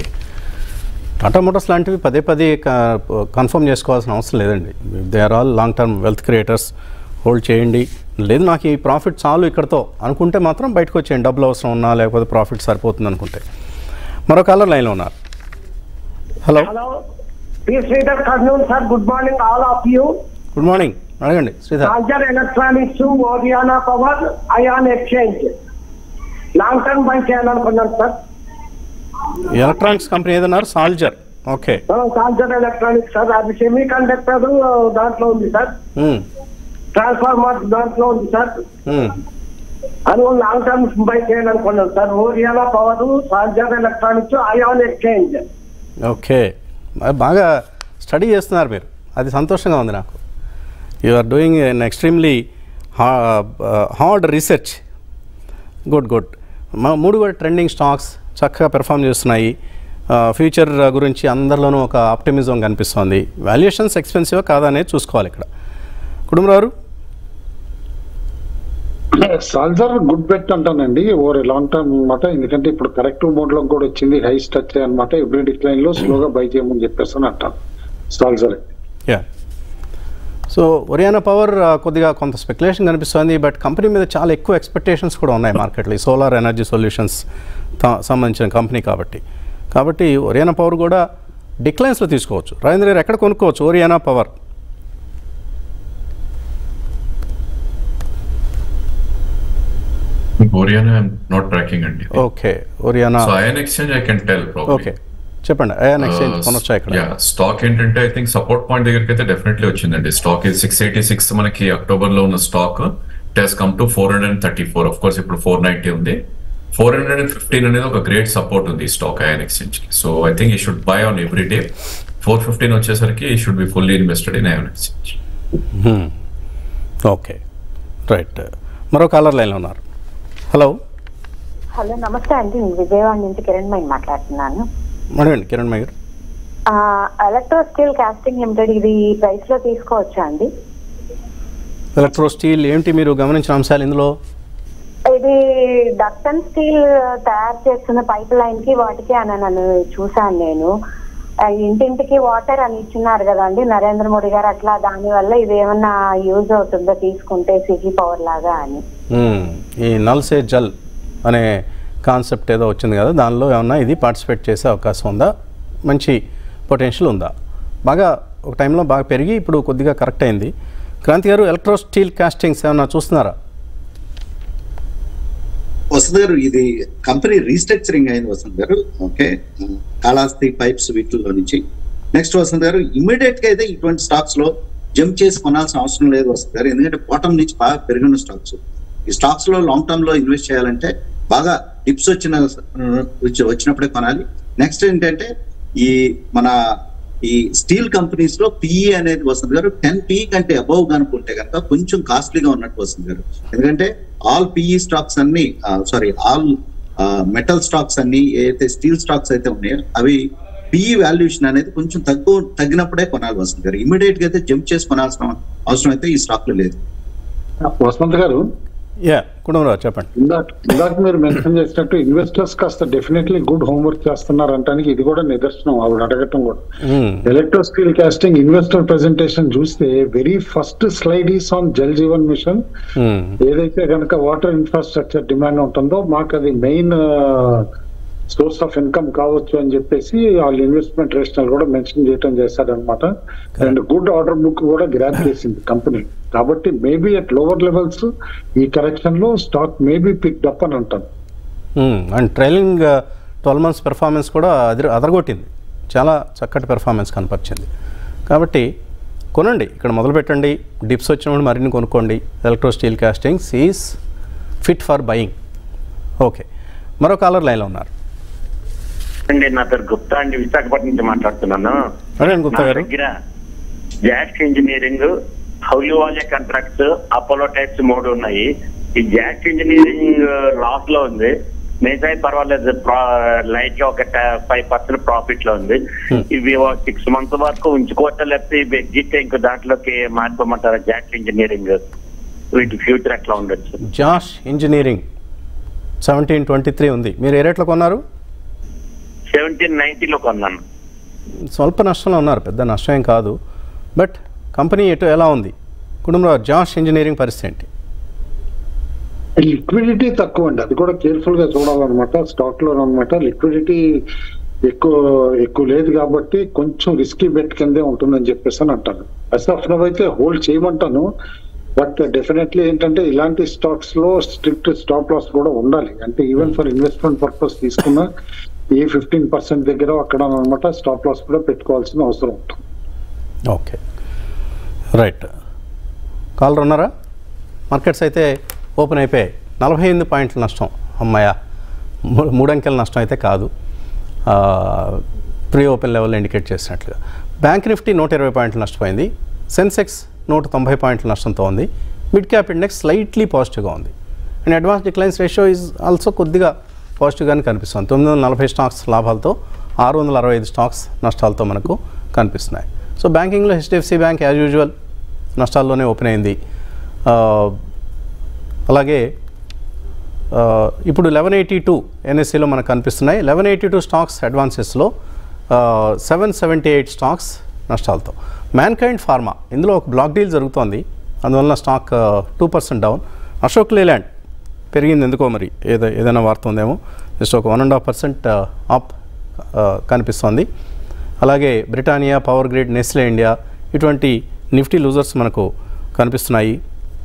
టాటా మోటార్స్ లాంటివి పదే పదే కన్ఫర్మ్ చేసుకోవాల్సిన అవసరం లేదండి they are all long term wealth creators hold చేయండి లేదు నాకు ఈ ప్రాఫిట్ చాలు ఇక్కడతో అనుకుంటే మాత్రం బయటకు వచ్చేయండి డబ్బులు అవసరం ఉన్నా లేకపోతే ప్రాఫిట్ సరిపోతుంది అనుకుంటే మరో కాలర్ లైన్లో ఉన్నారు hello Hello. This is afternoon, sir. Good morning, all of you. Good morning అడగండి Sridhar Charger Electronics, Oriana Power, Ion Exchange. Long term buy చేయాలనుకున్నాను సార్ ఎలక్ట్రానిక్స్ కంపెనీ ఏదన్నారు Salzer okay Charger Electronics sir అది semiconductor దాంట్లో ఉంది sir మ్మ్. Transformer దాంట్లో ఉంది sir మ్మ్. అది లాంగ్ టర్మ్ బై చేయాలనుకున్నాను sir Oriana Power Charger Electronics Ion Exchange okay మరి బాగా స్టడీ చేస్తున్నారు మీరు అది సంతోషంగా ఉంది నాకు you are doing an extremely hard research good good మా మూడు కూడా ట్రెండింగ్ స్టాక్స్ చక్కగా పెర్ఫామ్ చేస్తున్నాయి ఫ్యూచర్ గురించి అందరిలోనూ ఒక ఆప్టిమిజం కనిపిస్తోంది వాల్యుయేషన్స్ ఎక్స్పెన్సివ్ కాదా అనేది చూసుకోవాలి ఇక్కడ కుటుంబరావు సాల్జర్ గుడ్ బెట్ అంటానండి ఓవర్ లాంగ్ టర్మ్ అనమాట ఎందుకంటే ఇప్పుడు కరెక్టివ్ మోడ్ లో కూడా వచ్చింది హై స్టచ్ అనమాట ఎవ్రీ డిక్లైన్ లో స్లోగా బై చేయమని చెప్పేసి అని అంటాను Salzer yeah so Oriana Power ఆ, కొద్దిగా కొంత స్పెక్యులేషన్ కనిపిస్తుంది బట్ కంపెనీ మీద చాలా ఎక్కువ ఎక్స్పెక్టేషన్స్ కూడా ఉన్నాయి మార్కెట్లో ఈ సోలార్ ఎనర్జీ సొల్యూషన్స్ సంబంధించిన కంపెనీ కాబట్టి కాబట్టి ఒరియానా పవర్ కూడా డిక్లైన్స్లో తీసుకోవచ్చు రాజేంద్ర గారు ఎక్కడ కొనుక్కోవచ్చు Oriana Power Oriana not tracking అండి okay Oriana so Ion Exchange I can tell okay చెప్పండి అయాన్ ఎక్స్చేంజ్ కొనొచ్చా ఇక్కడ యా స్టాక్ ఏంటంటే ఐ థింక్ సపోర్ట్ పాయింట్ దగ్గరికి అయితే డెఫినెట్లీ వచ్చిందండి స్టాక్ ఇది సిక్స్ ఎయిటీ సిక్స్ మనకి అక్టోబర్ లో ఉన్న stock it has come to four hundred and thirty four of course ఇప్పుడు ఫోర్ నైన్టీ ఉంది ఫోర్ హండ్రెడ్ అండ్ ఫిఫ్టీన్ అనేది ఒక గ్రేట్ సపోర్ట్ ఉంది స్టాక్ ఐఎన్ ఎక్స్చేంజ్ కి so I think we should buy on every day four fifteen వచ్చేసరికి we should be fully invested in Ion Exchange okay right మరో caller లైన్లో ఉన్నారు hello hello నమస్తే అండి నేను విజయవాడ నుంచి కిరణ్ మైన్ మాట్లాడుతున్నాను అడగండి కిరణ్ మయ్య గారు ఎలక్ట్రో స్టీల్ కాస్టింగ్ లిమిటెడ్ ఇది ప్రైస్ లో తీసుకోవచ్చా అండి ఎలక్ట్రో స్టీల్ ఏంటి మీరు గమనించిన అంశాలు ఇందులో ఇది డక్టన్ స్టీల్ తయారు చేస్తున్న పైప్ లైన్ కి వాటికి అని నన్ను చూసాను నేను ఆ, ఇంటింటికి వాటర్ అని ఇచ్చినారు కదండి నరేంద్ర మోడీ గారు అట్లా దాని వల్ల ఇది ఏమన్నా యూజ్ అవుతుందో తీసుకుంటే సిటీ పవర్ లాగా అని మ్మ్. ఈ నల్ సే జల్ అనే కాన్సెప్ట్ ఏదో వచ్చింది కదా దానిలో ఏమన్నా ఇది పార్టిసిపేట్ చేసే అవకాశం ఉందా మంచి పొటెన్షియల్ ఉందా బాగా ఒక టైంలో బాగా పెరిగి ఇప్పుడు కొద్దిగా కరెక్ట్ అయింది క్రాంతి గారు ఎలక్ట్రో స్టీల్ కాస్టింగ్స్ ఏమన్నా చూస్తున్నారా వసంత్ గారు ఇది కంపెనీ రీస్ట్రక్చరింగ్ అయింది వసంత్ గారు ఓకే కాళాస్తి పైప్స్ వీటిల్లో నుంచి నెక్స్ట్ వసంత్ గారు ఇమీడియట్ గా అయితే ఇటువంటి స్టాక్స్ లో జంప్ చేసి కొనాల్సిన అవసరం లేదు వసంత్ గారు ఎందుకంటే బాటం నుంచి బాగా పెరిగిన స్టాక్స్ ఈ స్టాక్స్ లో లాంగ్ టర్మ్ లో ఇన్వెస్ట్ చేయాలంటే బాగా టిప్స్ వచ్చిన వచ్చి- వచ్చినప్పుడే కొనాలి నెక్స్ట్ ఏంటంటే ఈ మన ఈ స్టీల్ కంపెనీస్ లో పిఈ అనేది వసంత్ గారు టెన్ పిఈ కంటే అబౌవ్ కనుక్కుంటే కనుక కొంచెం కాస్ట్లీగా ఉన్నట్టు వసంత్ గారు ఎందుకంటే ఆల్ పిఈ స్టాక్స్ అన్ని సారీ ఆల్ మెటల్ స్టాక్స్ అన్ని ఏదైతే స్టీల్ స్టాక్స్ అయితే ఉన్నాయో అవి పిఈ వాల్యుయేషన్ అనేది కొంచెం తగ్గు తగ్గినప్పుడే కొనాలి వసంత్ గారు ఇమీడియట్ గా అయితే జంప్ చేసి కొనాల్సిన అవసరం అయితే ఈ స్టాక్ లో లేదు వసంత్ గారు యా కుటుంబరావు చెప్పండి ఇందాక ఇందాక మీరు మెన్షన్ చేసినట్టు ఇన్వెస్టర్స్ కాస్త డెఫినెట్లీ గుడ్ హోంవర్క్ చేస్తున్నారు అంటానికి ఇది కూడా నిదర్శనం ఆవిడ అడగటం కూడా మ్మ్. Electrosteel Casting investor presentation చూస్తే very first slide is on Jal Jeevan Mission మ్మ్. ఏదైతే కనుక వాటర్ ఇన్ఫ్రాస్ట్రక్చర్ డిమాండ్ ఉంటుందో మాకు అది మెయిన్ సోర్స్ ఆఫ్ ఇన్కమ్ కావచ్చు అని చెప్పేసి వాళ్ళ ఇన్వెస్ట్మెంట్ రేషనల్ కూడా మెన్షన్ చేయడం చేశారనమాట అండ్ గుడ్ ఆర్డర్ బుక్ కూడా గ్రాప్ చేసింది కంపెనీ కాబట్టి మేబీ అట్ లోవర్ లెవెల్స్ ఈ కరెక్షన్ లో స్టాక్ మేబీ పిక్ అప్ అని అంటాను మ్మ్. And trailing twelve months performance కూడా అదిర అదరగొట్టింది చాలా చక్కటి పెర్ఫార్మెన్స్ కనపరిచింది కాబట్టి కొనండి ఇక్కడ మొదలు పెట్టండి డిప్స్ వచ్చినప్పుడు మరిన్ని కొనుక్కోండి Electrosteel Castings is fit for buying okay మరో కాలర్ లైన్లో ఉన్నారు అండి నా పేరు గుప్తా అండి విశాఖపట్నం నుంచి మాట్లాడుతున్నాను అడగండి గుప్తా నా గారు దగ్గర జాక్స్ ఇంజనీరింగ్ హౌలివాలే కాంట్రాక్ట్స్ అపోలో టైప్స్ మూడు ఉన్నాయి ఈ జాక్స్ ఇంజనీరింగ్ లాస్ లో ఉంది మిగతాయి పర్వాలేదు లైట్ గా ఒక ఫైవ్ పర్సెంట్ ప్రాఫిట్ లో ఉంది ఇవి సిక్స్ మంత్స్ వరకు ఉంచుకోవచ్చా లేకపోతే ఇవి ఎగ్జిట్ ఇంకో దాంట్లోకి మార్చుకోమంటారా జాక్స్ ఇంజనీరింగ్ వీటి ఫ్యూచర్ ఎట్లా ఉండొచ్చు Jash Engineering seventeen twenty three ఉంది మీరు ఏ రేట్లో కొన్నారు సెవెంటీన్ నైన్టీలో కొన్నాను స్వల్ప నష్టంలో ఉన్నారు పెద్ద నష్టం ఏం కాదు బట్ కంపెనీ ఎటు ఎలా ఉంది కుటుంబంలో జాష్ ఇంజనీరింగ్ పరిస్థితి ఏంటి లిక్విడిటీ తక్కువ అండి అది కూడా కేర్ఫుల్ గా చూడాలన్నమాట స్టాక్ లో అనమాట లిక్విడిటీ ఎక్కువ ఎక్కువ లేదు కాబట్టి కొంచెం రిస్కీ బెట్ కిందే ఉంటుందని చెప్పేసి అని అంటాను అసఫ్ అయితే హోల్డ్ చేయమంటాను బట్ డెఫినెట్లీ ఏంటంటే ఇలాంటి స్టాక్స్ లో స్ట్రిక్ట్ స్టాప్ లాస్ కూడా ఉండాలి అంటే ఈవెన్ ఫర్ ఇన్వెస్ట్మెంట్ పర్పస్ తీసుకున్న ఈ ఫిఫ్టీన్ పర్సెంట్ దగ్గర అక్కడ అనమాట స్టాప్ లాస్ కూడా పెట్టుకోవాల్సిన అవసరం ఉంటుంది ఓకే రైట్ కాలర్ ఉన్నారా మార్కెట్స్ అయితే ఓపెన్ అయిపోయాయి నలభై ఎనిమిది పాయింట్ల నష్టం అమ్మాయ మూ- మూడంకెల నష్టం అయితే కాదు ప్రీ ఓపెన్ లెవెల్ ఇండికేట్ చేసినట్లుగా బ్యాంక్ నిఫ్టీ నూట ఇరవై పాయింట్లు నష్టపోయింది సెన్సెక్స్ నూట తొంభై పాయింట్ల నష్టంతో ఉంది మిడ్ క్యాప్ ఇండెక్స్ స్లైట్లీ పాజిటివ్గా ఉంది and advance declines ratio is also కొద్దిగా పాజిటివ్గానే కనిపిస్తుంది తొమ్మిది వందల నలభై స్టాక్స్ లాభాలతో ఆరు వందల అరవై ఐదు స్టాక్స్ నష్టాలతో మనకు కనిపిస్తున్నాయి సో బ్యాంకింగ్లో హెచ్డిఎఫ్సి బ్యాంక్ యాజ్ యూజువల్ నష్టాల్లోనే ఓపెన్ అయింది ఆ, అలాగే ఆ, ఇప్పుడు లెవెన్ ఎయిటీ టూ ఎన్ఎస్సిలో మనకు కనిపిస్తున్నాయి లెవెన్ ఎయిటీ టూ స్టాక్స్ అడ్వాన్సెస్లో సెవెన్ సెవెంటీ ఎయిట్ స్టాక్స్ నష్టాలతో మ్యాన్కైండ్ ఫార్మా ఇందులో ఒక బ్లాక్ డీల్ జరుగుతోంది అందువల్ల stock two percent down Ashok Leyland పెరిగింది ఎందుకో మరి ఏదో ఏదైనా వార్త ఉందేమో జస్ట్ ఒక one and half percent up కనిపిస్తోంది అలాగే Britannia Power Grid Nestle India ఇటువంటి నిఫ్టీ లూజర్స్ మనకు కనిపిస్తున్నాయి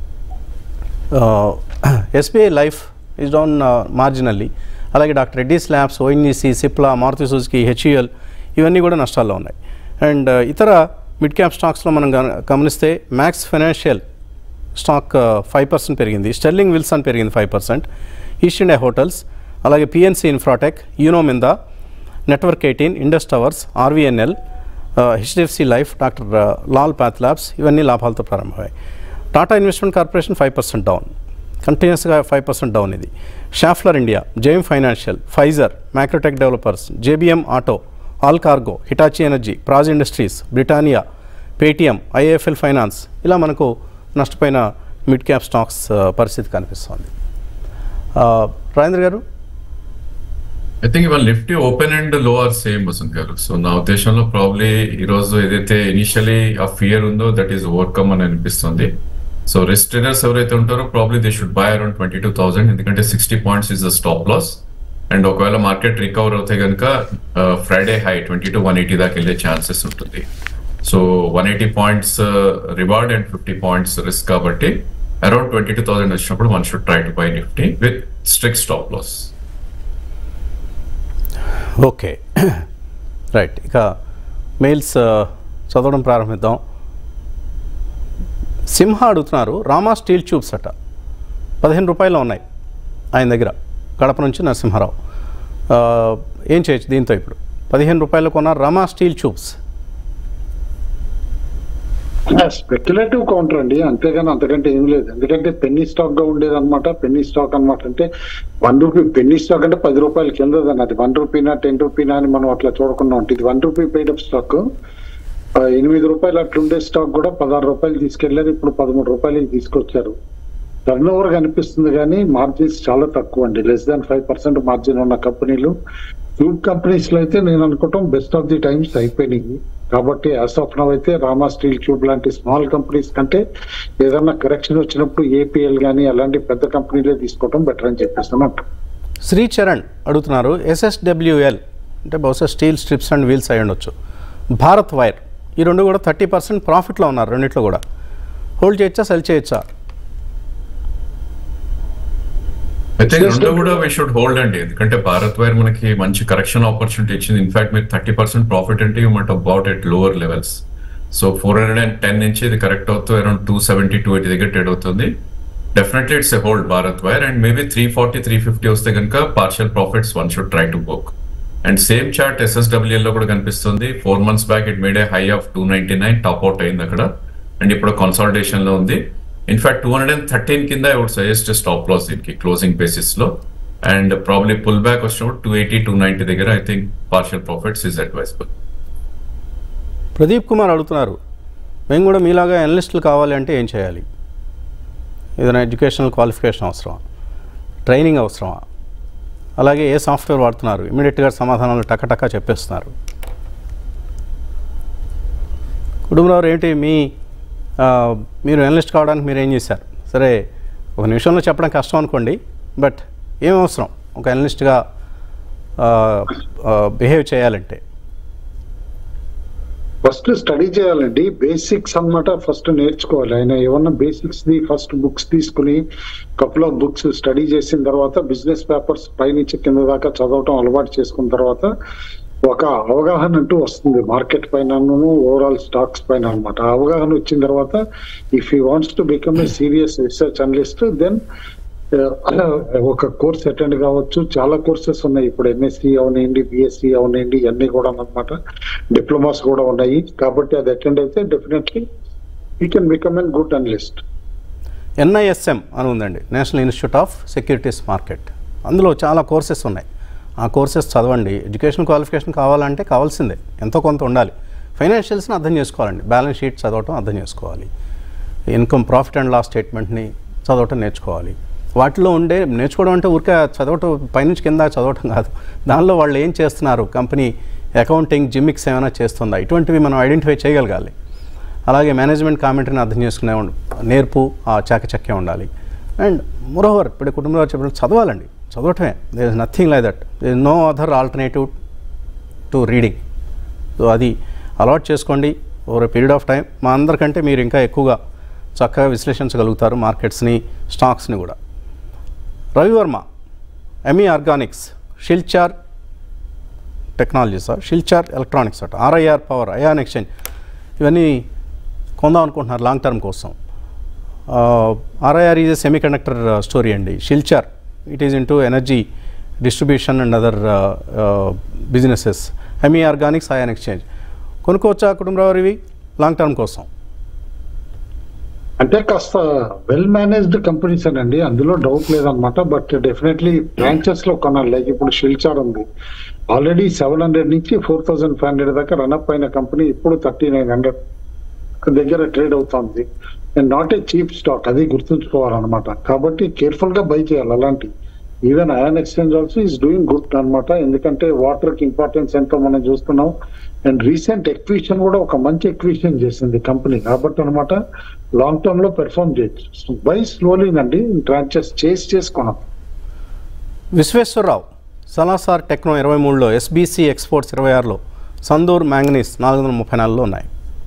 SBI Life is down marginally అలాగే Doctor Reddy's Labs ONGC Cipla Maruti Suzuki HUL ఇవన్నీ కూడా నష్టాల్లో ఉన్నాయి అండ్ ఇతర మిడ్ క్యాప్ స్టాక్స్లో మనం గమ- గమనిస్తే max financial stock five percent పెరిగింది స్టెర్లింగ్ విల్సన్ పెరిగింది five percent east India hotels అలాగే PNC Infratech యూనోమిందా network eighteen Indus towers RVNL HDFC life doctor Lal path labs ఇవన్నీ లాభాలతో ప్రారంభమయ్యాయి Tata investment corporation five percent down కంటిన్యూస్గా ఫైవ్ పర్సెంట్ డౌన్ ఇది Schaeffler India JM financial Pfizer Macrotech developers JBM auto all cargo Hitachi energy Praj industries Britannia Paytm IAFL finance ఇలా మనకు నష్టపోయిన mid cap stocks ఆ, పరిస్థితి కనిపిస్తోంది ఆ, రాజేంద్ర గారు ఐ థింక్ ఇవాళ Nifty open and low are same Vasant గారు సో నా ఉద్దేశంలో ప్రాబ్లీ ఈ రోజు ఏదైతే ఇనిషియలీ ఆ ఫియర్ ఉందో దట్ ఈస్ ఓవర్కమ్ అని అనిపిస్తుంది సో రిస్క్ ట్రేడర్స్ ఎవరైతే ఉంటారో probably they should buy around twenty two thousand ఎందుకంటే sixty points is the stop loss and ఒకవేళ మార్కెట్ రికవర్ అవుతే కనుక Friday high twenty two one eighty దాకా వెళ్ళే ఛాన్సెస్ ఉంటుంది so one eighty points reward and fifty points risk కాబట్టి around twenty two thousand వచ్చినప్పుడు one should try to buy Nifty with strict stop loss okay right ఇక mails ఆ, చదవడం ప్రారంభిద్దాం సింహ అడుగుతున్నారు రామా స్టీల్ ట్యూబ్స్ అట పదిహేను రూపాయలు ఉన్నాయి ఆయన దగ్గర కడప నుంచి నరసింహారావు ఆ, ఏం చేయొచ్చు దీంతో ఇప్పుడు పదిహేను రూపాయలు కొన్న Rama Steel Tubes speculative counter అండి అంతేగాని అంతకంటే ఏం లేదు ఎందుకంటే పెన్నీ స్టాక్ గా ఉండేది అనమాట పెన్నీ స్టాక్ అనమాట అంటే వన్ రూపీ పెన్నీ స్టాక్ అంటే పది రూపాయల కింద అది వన్ రూపీనా టెన్ రూపీనా అని మనం అట్లా చూడకుండా ఉంటుంది ఇది one rupee paid up stock ఆ, ఎనిమిది రూపాయలు అట్లుండే స్టాక్ కూడా పదహారు రూపాయలు తీసుకెళ్లారు ఇప్పుడు పదమూడు రూపాయలకి తీసుకొచ్చారు టర్న్ ఓవర్ కనిపిస్తుంది కానీ మార్జిన్స్ చాలా తక్కువ అండి less than five percent margin ఉన్న కంపెనీలు ట్యూబ్ కంపెనీస్ లో అయితే నేను అనుకోవటం బెస్ట్ ఆఫ్ ది టైమ్స్ అయిపోయినాయి కాబట్టి యాజ్ ఆఫ్ నవ్ అయితే రామా స్టీల్ ట్యూబ్ లాంటి స్మాల్ కంపెనీస్ కంటే ఏదన్నా కరెక్షన్ వచ్చినప్పుడు ఏపీఎల్ కానీ అలాంటి పెద్ద కంపెనీలే తీసుకోవటం బెటర్ అని చెప్పేస్తాను శ్రీ చరణ్ అడుగుతున్నారు ఎస్ఎస్డబ్ల్యూఎల్ అంటే బహుశా స్టీల్ స్ట్రిప్స్ అండ్ వీల్స్ అయి ఉండొచ్చు భారత్ వైర్ ఈ రెండు కూడా థర్టీ పర్సెంట్ ప్రాఫిట్లో ఉన్నారు రెండిట్లో కూడా హోల్డ్ చేయొచ్చా సెల్ చేయొచ్చా అయితే రెండు కూడా వీ షుడ్ హోల్డ్ అండి ఎందుకంటే భారత్ వైర్ మనకి మంచి కరెక్షన్ ఆపర్చునిటీ ఇచ్చింది ఇన్ఫాక్ట్ మీరు థర్టీ పర్సెంట్ ప్రాఫిట్ అంటే you must about at lower levels so four hundred and ten నుంచి ఇది కరెక్ట్ అవుతూ around two seventy two eighty దగ్గర ట్రేడ్ అవుతుంది definitely it's a hold Bharat Wire and maybe three forty three fifty వస్తే కనుక partial profits one should try to book and same chart SSWL లో కూడా కనిపిస్తుంది four months back it made a high of two ninety nine top out అయింది అక్కడ and ఇప్పుడు consolidation లో ఉంది in fact two hundred and thirteen కింద I would suggest stop loss దీనికి క్లోజింగ్ బేసిస్ లో అండ్ ప్రాబ్లీ పుల్ బ్యాక్ వచ్చినప్పుడు two eighty two ninety దగ్గర I think partial profits is advisable Pradeep Kumar అడుగుతున్నారు మేము కూడా మీలాగా అనలిస్టులు కావాలి అంటే ఏం చేయాలి ఏదైనా ఎడ్యుకేషనల్ క్వాలిఫికేషన్ అవసరమా ట్రైనింగ్ అవసరమా అలాగే ఏ సాఫ్ట్వేర్ వాడుతున్నారు ఇమీడియట్గా సమాధానాలు టకటకా చెప్పేస్తున్నారు కుటుంబరావు ఏంటి మీ ఆ, మీరు అనలిస్ట్ కావడానికి మీరు ఏం చేశారు సరే ఒక నిమిషంలో చెప్పడం కష్టం అనుకోండి బట్ ఏం అవసరం ఒక అనలిస్ట్గా బిహేవ్ చేయాలంటే ఫస్ట్ స్టడీ చేయాలండి బేసిక్స్ అన్నమాట ఫస్ట్ నేర్చుకోవాలి ఆయన ఏమన్నా బేసిక్స్ ది ఫస్ట్ బుక్స్ తీసుకుని కపుల్ ఆఫ్ బుక్స్ స్టడీ చేసిన తర్వాత బిజినెస్ పేపర్స్ పైనుంచి కింద దాకా చదవటం అలవాటు చేసుకున్న తర్వాత ఒక అవగాహన అంటూ వస్తుంది మార్కెట్ పైన ఓవరాల్ స్టాక్స్ పైన అనమాట ఆ అవగాహన వచ్చిన తర్వాత if you wants to become a serious research analyst then ఒక కోర్స్ అటెండ్ కావచ్చు చాలా కోర్సెస్ ఉన్నాయి ఇప్పుడు ఎంఎస్సి అవనండి బిఎస్సి అవనండి ఇవన్నీ కూడా అన్నమాట డిప్లొమాస్ కూడా ఉన్నాయి కాబట్టి అది అటెండ్ అయితే definitely you can become an good analyst NISM అని ఉందండి National Institute of Securities Market అందులో చాలా కోర్సెస్ ఉన్నాయి ఆ కోర్సెస్ చదవండి ఎడ్యుకేషన్ క్వాలిఫికేషన్ కావాలంటే కావాల్సిందే ఎంతో కొంత ఉండాలి ఫైనాన్షియల్స్ని అర్థం చేసుకోవాలండి బ్యాలెన్స్ షీట్ చదవటం అర్థం చేసుకోవాలి ఇన్కమ్ ప్రాఫిట్ అండ్ లాస్ స్టేట్మెంట్ని చదవటం నేర్చుకోవాలి వాటిలో ఉండే నేర్చుకోవడం అంటే ఊరికే చదవటం పైనుంచి కింద చదవటం కాదు దానిలో వాళ్ళు ఏం చేస్తున్నారు కంపెనీ అకౌంటింగ్ జిమ్మిక్స్ ఏమైనా చేస్తుందా ఇటువంటివి మనం ఐడెంటిఫై చేయగలగాలి అలాగే మేనేజ్మెంట్ కామెంటరీని అర్థం చేసుకునే ఉండ- నేర్పు ఆ చాకచక్యం ఉండాలి అండ్ మోరోవర్ ఇప్పుడు కుటుంబంలో చెప్పినట్టు చదవాలండి చదవటమే there is nothing like that there is no other alternative to reading so అది అలవాట్ చేసుకోండి ఓవర్ పీరియడ్ ఆఫ్ టైం మా అందరికంటే మీరు ఇంకా ఎక్కువగా చక్కగా విశ్లేషించగలుగుతారు మార్కెట్స్ని స్టాక్స్ని కూడా Ravi Varma ME Organics Shilchar technologies Shilchar electronics అట ఆర్ఐఆర్ పవర్ అయాన్ ఎక్స్చేంజ్ ఇవన్నీ కొందాం అనుకుంటున్నారు లాంగ్ టర్మ్ కోసం RIR is a semi conductor story అండి Shilchar it is into energy distribution and other businesses ME Organics ion exchange కొనుక్కోవచ్చా Kutumbarao ఇవి లాంగ్ టర్మ్ కోసం అంటే కాస్త వెల్ మేనేజ్డ్ కంపెనీస్ అండి అందులో డౌట్ లేదనమాట బట్ డెఫినెట్లీ బ్రాంచెస్ లో కొనాలి లైక్ ఇప్పుడు షిల్చార్ ఉంది ఆల్రెడీ సెవెన్ హండ్రెడ్ నుంచి ఫోర్ థౌసండ్ ఫైవ్ హండ్రెడ్ దాకా రన్అప్ అయిన కంపెనీ ఇప్పుడు థర్టీ నైన్ హండ్రెడ్ దగ్గర ట్రేడ్ అవుతుంది and not a cheap stock అది గుర్తుంచుకోవాలన్నమాట కాబట్టి కేర్ఫుల్ గా బై చేయాలి అలాంటి even ion exchange also is doing good అన్నమాట ఎందుకంటే వాటర్ కి ఇంపార్టెన్స్ ఎంతో మనం చూస్తున్నాం అండ్ రీసెంట్ ఎక్విషన్ కూడా ఒక మంచి ఎక్విషన్ చేసింది కంపెనీ కాబట్టి అనమాట లాంగ్ టర్మ్ లో పెర్ఫార్మ్ చేయొచ్చు బై స్లోలీ అండి ట్రాన్చెస్ చేసి చేసుకున్నాం విశ్వేశ్వరరావు సలాసార్ టెక్నో ఇరవై మూడులో ఎస్బీసీ ఎక్స్పోర్ట్స్ ఇరవై ఆరులో సందూర్ మ్యాంగనీస్ నాలుగు వందల ముప్పై నాలుగులో ఉన్నాయి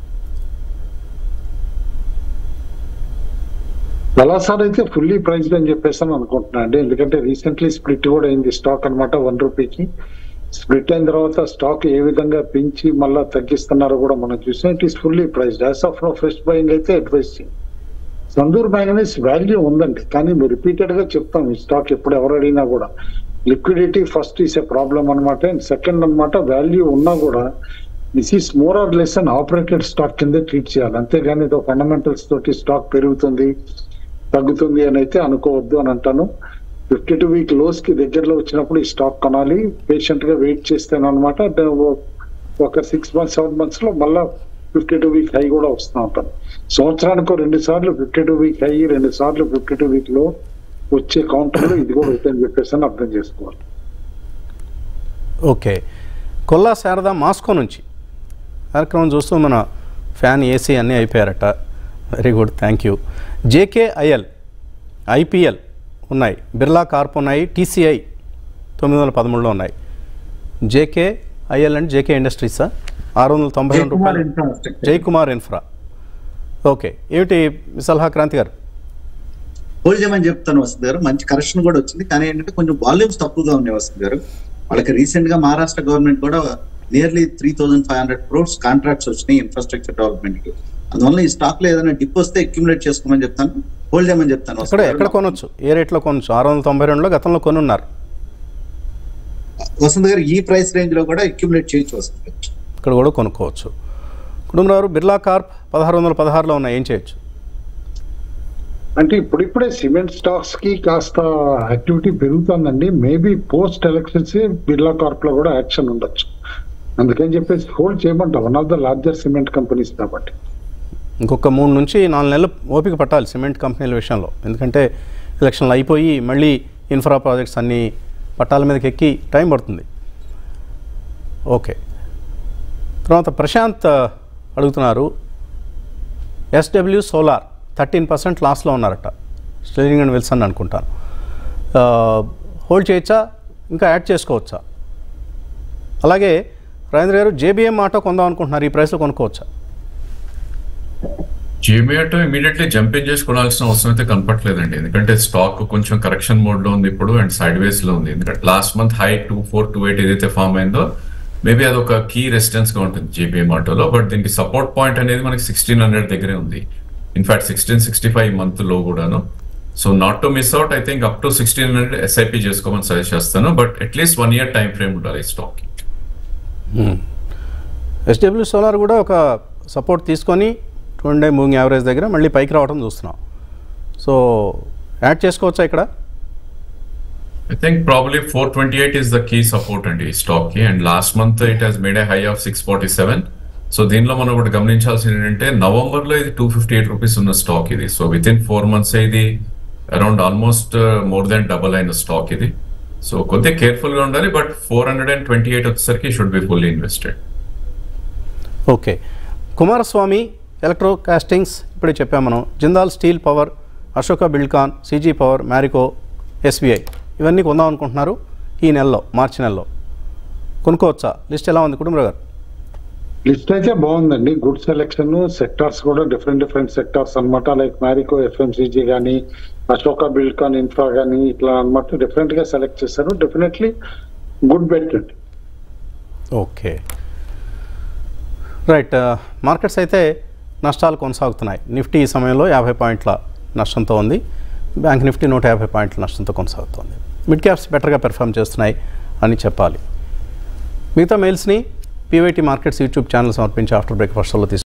సార్ అయితే ఫుల్లీ ప్రైస్డ్ అని చెప్పేసి అని అనుకుంటున్నా అండి ఎందుకంటే రీసెంట్లీ స్ప్లిట్ కూడా అయింది స్టాక్ అన్నమాట వన్ రూపీకి స్ప్లిట్ అయిన తర్వాత స్టాక్ ఏ విధంగా పెంచి మళ్ళా తగ్గిస్తున్నారో కూడా మనం చూసాం it is fully priced as of no fresh buying అయితే అడ్వైస్ చేయండి సందూర్ మ్యాంగనీస్ వాల్యూ ఉందండి కానీ మీరు రిపీటెడ్ గా చెప్తాం ఈ స్టాక్ ఎప్పుడు ఎవరు అడిగినా కూడా liquidity first is a problem అనమాట అండ్ సెకండ్ అనమాట వాల్యూ ఉన్నా కూడా this is more or less unoperated stock కింద ట్రీట్ చేయాలి అంతేగాని ఇదో ఫండమెంటల్స్ తోటి స్టాక్ పెరుగుతుంది తగ్గుతుంది అని అయితే అనుకోవద్దు అని అంటాను ఫిఫ్టీ టూ వీక్ లోస్ కి దగ్గరలో వచ్చినప్పుడు ఈ స్టాక్ కొనాలి పేషెంట్ గా వెయిట్ చేస్తాను అనమాట ఒక సిక్స్ మంత్స్ సెవెన్ మంత్స్ లో మళ్ళా ఫిఫ్టీ టూ వీక్ హై కూడా వస్తూ ఉంటాను సంవత్సరానికి రెండు సార్లు ఫిఫ్టీ టూ వీక్ హై రెండు సార్లు ఫిఫ్టీ టూ వీక్ లో వచ్చే కౌంటర్లో ఇది కూడా అవుతుందని చెప్పేసి అని అర్థం చేసుకోవాలి ఓకే కొల్లా శారద మాస్కో నుంచి కార్యక్రమం చూస్తూ మన ఫ్యాన్ ఏసీ అన్నీ అయిపోయారట very good thank you JKIL IPL ఉన్నాయి బిర్లా కార్ప్ ఉన్నాయి టీసీఐ తొమ్మిది వందల పదమూడులో ఉన్నాయి జేకే ఐఎల్ అండ్ జేకే ఇండస్ట్రీసా ఆరు వందల తొంభై రెండు జయకుమార్ రూపాయలు ఇన్ఫ్రా. జయకుమార్ ఇన్ఫ్రా ఓకే ఏమిటి సలహా క్రాంతి గారు హోల్డ్ చేయమని చెప్తాను వసంత్ గారు మంచి కరెక్షన్ కూడా వచ్చింది కానీ ఏంటంటే కొంచెం వాల్యూమ్స్ తక్కువగా ఉన్నాయి వసంత్ గారు వాళ్ళకి రీసెంట్ గా మహారాష్ట్ర గవర్నమెంట్ కూడా nearly three thousand five hundred crores contracts వచ్చినాయి ఇన్ఫ్రాస్ట్రక్చర్ డెవలప్మెంట్ కి అందువల్ల ఈ స్టాక్ లో ఏదైనా డిప్ వస్తే అక్యుములేట్ చేసుకోమని చెప్తాను హోల్డ్ చేయమని చెప్తాను ఎక్కడ ఎక్కడ కొనొచ్చు ఏ రేట్లో కొనొచ్చు ఆరు వందల తొంభై రెండులో గతంలో కొనున్నారు వసంత్ గారు ఈ ప్రైస్ రేంజ్ లో కూడా అక్యుములేట్ చేయొచ్చు వసంత్ గారు ఇక్కడ కూడా కొనుక్కోవచ్చు కుటుంబరావు బిర్లా కార్ప్ పదహారు వందల పదహారులో ఉన్నాయి ఏం చేయొచ్చు అంటే ఇప్పుడిప్పుడే సిమెంట్ స్టాక్స్ కి కాస్త యాక్టివిటీ పెరుగుతుందండి maybe post elections Birla corp లో కూడా యాక్షన్ ఉండొచ్చు అందుకని చెప్పేసి హోల్డ్ చేయమంటా one of the largest cement companies కాబట్టి ఇంకొక మూడు నుంచి నాలుగు నెలలు ఓపిక పట్టాలి సిమెంట్ కంపెనీల విషయంలో ఎందుకంటే ఎలక్షన్లు అయిపోయి మళ్ళీ ఇన్ఫ్రా ప్రాజెక్ట్స్ అన్నీ పట్టాల మీదకి ఎక్కి టైం పడుతుంది ఓకే తర్వాత ప్రశాంత్ ఆ, అడుగుతున్నారు ఎస్డబ్ల్యూ సోలార్ థర్టీన్ పర్సెంట్ లాస్లో ఉన్నారట స్టెలింగ్ అండ్ విల్సన్ అనుకుంటాను ఆ, హోల్డ్ చేయొచ్చా ఇంకా యాడ్ చేసుకోవచ్చా అలాగే రాజేంద్ర గారు జేబీఎం ఆటో కొందాం అనుకుంటున్నారు ఈ ప్రైస్లో కొనుక్కోవచ్చా జీమేటో ఇమీడియట్లీ జంపింగ్ చేసి కొనాల్సిన అవసరం అయితే కనపట్లేదండి ఎందుకంటే స్టాక్ కొంచెం కరెక్షన్ మోడ్ లో ఉంది ఇప్పుడు అండ్ సైడ్ వేస్ లో ఉంది ఎందుకంటే last month high two four two eight ఏదైతే ఫామ్ అయిందో మేబీ అది ఒక కీ రెసిస్టెన్స్ గా ఉంటుంది జేబీఎం ఆటోలో బట్ దీనికి సపోర్ట్ పాయింట్ అనేది మనకి సిక్స్టీన్ హండ్రెడ్ దగ్గరే ఉంది in fact sixteen sixty five month లో కూడాను so not to miss out I think up to sixteen hundred SIP చేసుకోమని సజెస్ట్ చేస్తాను but at least one year time frame ఉండాలి ఈ స్టాక్ కి ఎస్డబ్ల్యూ సోలార్ కూడా ఒక సపోర్ట్ తీసుకొని టూ డే మూవింగ్ యావరేజ్ దగ్గర మళ్ళీ పైకి రావడం చూస్తున్నాం సో యాడ్ చేసుకోవచ్చా ఇక్కడ I think probably 428 is the key support అండి ఈ స్టాక్ కి and last month it has made a high of six forty seven so దీనిలో మనం ఒకటి గమనించాల్సింది ఏంటంటే నవంబర్ లో ఇది టూ ఫిఫ్టీ ఎయిట్ రూపీస్ ఉన్న స్టాక్ ఇది so within four months ఇది around almost more than double అయిన స్టాక్ ఇది సో కొద్దిగా కేర్ఫుల్ గా ఉండాలి but four hundred and twenty eight వచ్చేసరికి should be fully invested okay Kumaraswamy electro castings ఇప్పుడే చెప్పాం మనం Jindal steel power Ashoka Buildcon CG power Marico SBI ఇవన్నీ కొందాం అనుకుంటున్నారు ఈ నెలలో మార్చి నెలలో కొనుక్కోవచ్చా లిస్ట్ ఎలా ఉంది కుటుంబరావు గారు లిస్ట్ అయితే బాగుందండి గుడ్ సెలెక్షన్ సెక్టార్స్ కూడా డిఫరెంట్ డిఫరెంట్ సెక్టార్స్ అన్నమాట లైక్ మ్యారికో ఎఫ్ఎంసీజీ కానీ అశోక బిల్కాన్ ఇన్ఫ్రా కానీ ఇట్లా అన్నమాట డిఫరెంట్ గా సెలెక్ట్ చేశారు డెఫినెట్లీ గుడ్ బెట్ అండి ఓకే రైట్ మార్కెట్స్ అయితే నష్టాలు కొనసాగుతున్నాయి నిఫ్టీ ఈ సమయంలో యాభై పాయింట్ల నష్టంతో ఉంది బ్యాంక్ నిఫ్టీ నూట యాభై పాయింట్ల నష్టంతో కొనసాగుతోంది మిడ్ క్యాప్స్ బెటర్గా పెర్ఫామ్ చేస్తున్నాయి అని చెప్పాలి మిగతా మెయిల్స్ని పీవైటీ మార్కెట్స్ యూట్యూబ్ ఛానల్ సమర్పించి ఆఫ్టర్ బ్రేక్ఫాస్ట్లో తీసుకు